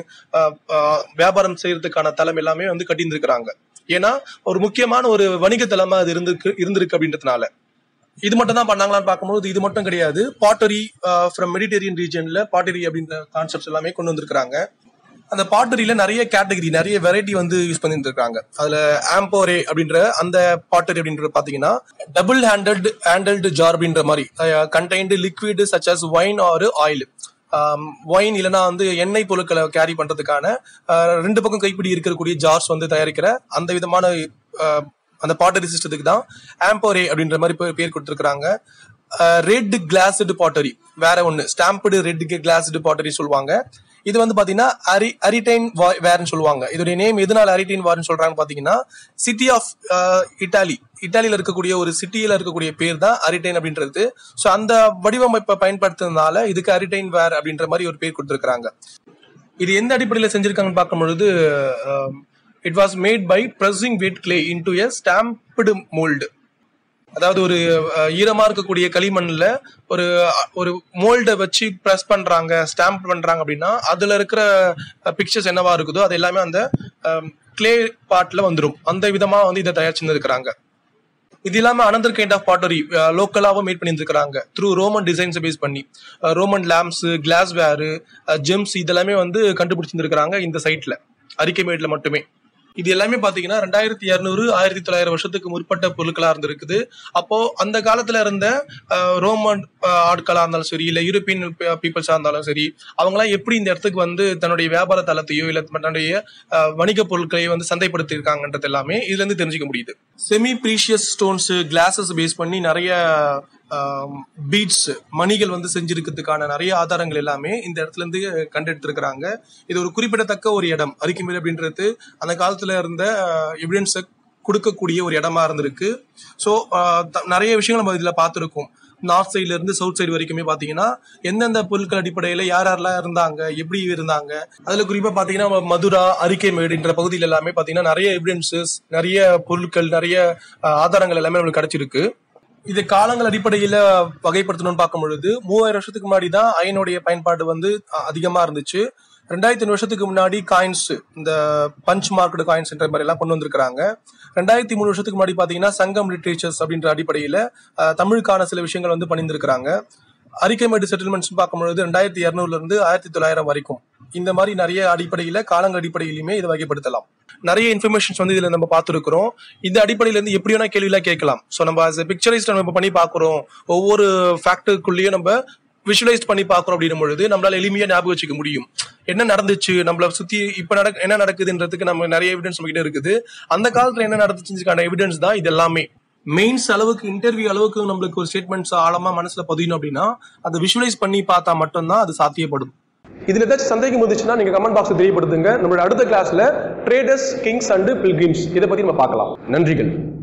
S1: வியாபாரம் செய்யறதுக்கான தளம் எல்லாமே வந்து கட்டியிருந்திருக்கிறாங்க ஏன்னா ஒரு முக்கியமான ஒரு வணிக தளமா அது இருந்திருக்கு இருந்திருக்கு அப்படின்றதுனால இது மட்டும் தான் பண்ணாங்களான்னு பார்க்கும்போது இது மட்டும் கிடையாது பாட்டரி ஃப்ரம் மெடிடேரியன் ரீஜன்ல பாட்டரி அப்படின்ற கான்செப்ட்ஸ் எல்லாமே கொண்டு வந்திருக்காங்க அந்த பாட்டரியில நிறைய கேட்டகரி நிறைய வெரைட்டி வந்து யூஸ் பண்ணிட்டு இருக்காங்க அதுல ஆம்போரே அப்படின்ற அந்த பாட்டரி அப்படின்றது பாத்தீங்கன்னா டபுள் ஹேண்டட் ஹேண்டல்டு ஜார் அப்படின்ற மாதிரி contained liquid such as wine or oil wine இல்லைன்னா வந்து எண்ணெய் பொருட்களை கேரி பண்றதுக்கான ஆஹ், ரெண்டு பக்கம் கைப்பிடி இருக்கக்கூடிய ஜார்ஸ் வந்து தயாரிக்கிற அந்த விதமான ஆஹ், அந்த பாட்டரி சிஸ்டத்துக்கு தான் ஆம்போரே அப்படின்ற மாதிரி பே- பேர் கொடுத்துருக்காங்க ரெட் கிளாஸ்டு பாட்டரி வேற ஒன்னு ஸ்டாம்படு ரெட் கிளாஸ்டு பாட்டரி சொல்லுவாங்க இது வந்து பாத்தீங்கன்னா அரி அரிடைன் வேர்னு சொல்லுவாங்க இதோடைய நேம் எதனால அரிடைன் வார்னு சொல்றாங்க பாத்தீங்கன்னா சிட்டி ஆஃப் இட்டாலி இட்டாலியில இருக்கக்கூடிய ஒரு சிட்டியில இருக்கக்கூடிய பேர் தான் அரிடைன் அப்படின்றது ஸோ அந்த வடிவமைப்பை பயன்படுத்துறதுனால இதுக்கு அரிடைன் வேர் அப்படின்ற மாதிரி ஒரு பேர் கொடுத்துருக்காங்க இது எந்த அடிப்படையில் செஞ்சிருக்காங்கன்னு பார்க்கும் பொழுது it was made by pressing wet clay into a stamped mold அதாவது ஒரு அஹ், ஈரமா இருக்கக்கூடிய களிமண்ல ஒரு ஒரு மோல்டை வச்சு ப்ரெஸ் பண்றாங்க ஸ்டாம்ப் பண்றாங்க அப்படின்னா அதுல இருக்கிற பிக்சர்ஸ் என்னவா இருக்குதோ அது எல்லாமே அந்த கிளே பாட்ல வந்துடும் அந்த விதமா வந்து இதை தயார் செஞ்சிருக்கிறாங்க இது இல்லாம அனந்தர் கைண்ட் ஆஃப் பாட்டரி லோக்கலாவும் மேட் பண்ணியிருக்காங்க த்ரூ ரோமன் டிசைன்ஸை பேஸ் பண்ணி Roman lamps glassware gems இதெல்லாமே வந்து கண்டுபிடிச்சிருக்காங்க இந்த சைட்ல அரிக்கைமேட்ல மட்டுமே இது எல்லாமே பாத்தீங்கன்னா ரெண்டாயிரத்தி இரநூறு ஆயிரத்தி தொள்ளாயிரம் வருஷத்துக்கு முற்பட்ட பொருட்களா இருந்திருக்குது அப்போ அந்த காலத்துல இருந்த அஹ், ரோமன் அஹ், ஆட்களா இருந்தாலும் சரி இல்ல யூரோப்பியன் பீப்புள்ஸா இருந்தாலும் சரி அவங்களாம் எப்படி இந்த இடத்துக்கு வந்து தன்னுடைய வியாபார தளத்தையோ இல்ல தன்னுடைய அஹ், வணிக பொருட்களையோ வந்து சந்தைப்படுத்தி இருக்காங்கன்றது எல்லாமே இதுல இருந்து தெரிஞ்சுக்க முடியுது semi precious stones glasses base பண்ணி நிறைய பீட்ஸ் மணிகள் வந்து செஞ்சிருக்கிறதுக்கான நிறைய ஆதாரங்கள் எல்லாமே இந்த இடத்துல இருந்து கண்டெடுத்திருக்கிறாங்க இது ஒரு குறிப்பிடத்தக்க ஒரு இடம் அரிக்குமேல் அப்படின்றது அந்த காலத்துல இருந்த எவிடன்ஸை கொடுக்கக்கூடிய ஒரு இடமா இருந்திருக்கு ஸோ நிறைய விஷயங்கள் நம்ம இதுல பார்த்துருக்கோம் நார்த் சைட்ல இருந்து சவுத் சைடு வரைக்குமே பாத்தீங்கன்னா எந்தெந்த பொருட்கள் அடிப்படையில யார் யாரெல்லாம் இருந்தாங்க எப்படி இருந்தாங்க அதுல குறிப்பா பாத்தீங்கன்னா மதுரா அரிக்கைமேடுன்ற பகுதியில் எல்லாமே பாத்தீங்கன்னா நிறைய எவிடன்சஸ் நிறைய பொருட்கள் நிறைய அஹ், ஆதாரங்கள் எல்லாமே நம்மளுக்கு கிடைச்சிருக்கு இது காலங்கள் அடிப்படையில வகைப்படுத்தணும்னு பார்க்கும் பொழுது மூவாயிரம் வருஷத்துக்கு முன்னாடி தான் அயனுடைய பயன்பாடு வந்து அ- அதிகமா இருந்துச்சு ரெண்டாயிரத்தி ஐநூறு வருஷத்துக்கு முன்னாடி காயின்ஸ் இந்த பஞ்ச் மார்க்கெட் காயின்ஸ்ன்ற மாதிரி எல்லாம் கொண்டு வந்திருக்காங்க ரெண்டாயிரத்தி மூணு வருஷத்துக்கு முன்னாடி பாத்தீங்கன்னா சங்கம் லிட்ரேச்சர்ஸ் அப்படின்ற அடிப்படையில அஹ், தமிழுக்கான சில விஷயங்கள் வந்து பண்ணியிருந்திருக்கிறாங்க அரிக்கைமேடு செட்டில்மெண்ட்ஸ் பார்க்கும்பொழுது ரெண்டாயிரத்தி இரநூறுல இருந்து ஆயிரத்தி தொள்ளாயிரம் வரைக்கும் இந்த மாதிரி நிறைய அடிப்படையில காலங்கள் அடிப்படையிலுமே இதை வகைப்படுத்தலாம் நிறைய இன்ஃபர்மேஷன்ஸ் வந்து இதுல நம்ம பார்த்துருக்கிறோம் இந்த அடிப்படையில இருந்து எப்படி வேணா கேள்வியெல்லாம் கேட்கலாம் ஸோ நம்ம as a பிக்சரைஸ்ட் நம்ம பண்ணி பார்க்குறோம் ஒவ்வொரு ஃபேக்டருக்குள்ளேயும் நம்ம விஷுவலைஸ் பண்ணி பார்க்குறோம் அப்படின்னும் பொழுது நம்மளால எளிமையா ஞாபகம் வச்சுக்க முடியும் என்ன நடந்துச்சு நம்மள சுத்தி இப்ப நடக்க என்ன நடக்குதுன்றதுக்கு நம்ம நிறைய எவிடன்ஸ் நம்ம கிட்ட இருக்குது அந்த காலத்துல என்ன நடந்துச்சுக்கான எவிடன்ஸ் தான் இது எல்லாமே மெயின்ஸ் அளவுக்கு இன்டர்வியூ அளவுக்கு நம்மளுக்கு ஒரு ஸ்டேட்மெண்ட்ஸ் ஆழமா மனசுல பதியணும் அப்படின்னா அதை விஷுவலைஸ் பண்ணி பார்த்தா மட்டும்தான் அது சாத்தியப்படும் இதுல ஏதாச்சும் சந்தேகம் இருந்துச்சுன்னா நீங்க கமெண்ட் பாக்ஸ் தெரியப்படுத்துங்க நம்மளோட அடுத்த கிளாஸ்ல ட்ரேடர்ஸ் கிங்ஸ் அண்ட் பில்கிரிம்ஸ் இதை பத்தி நம்ம பார்க்கலாம் நன்றிகள்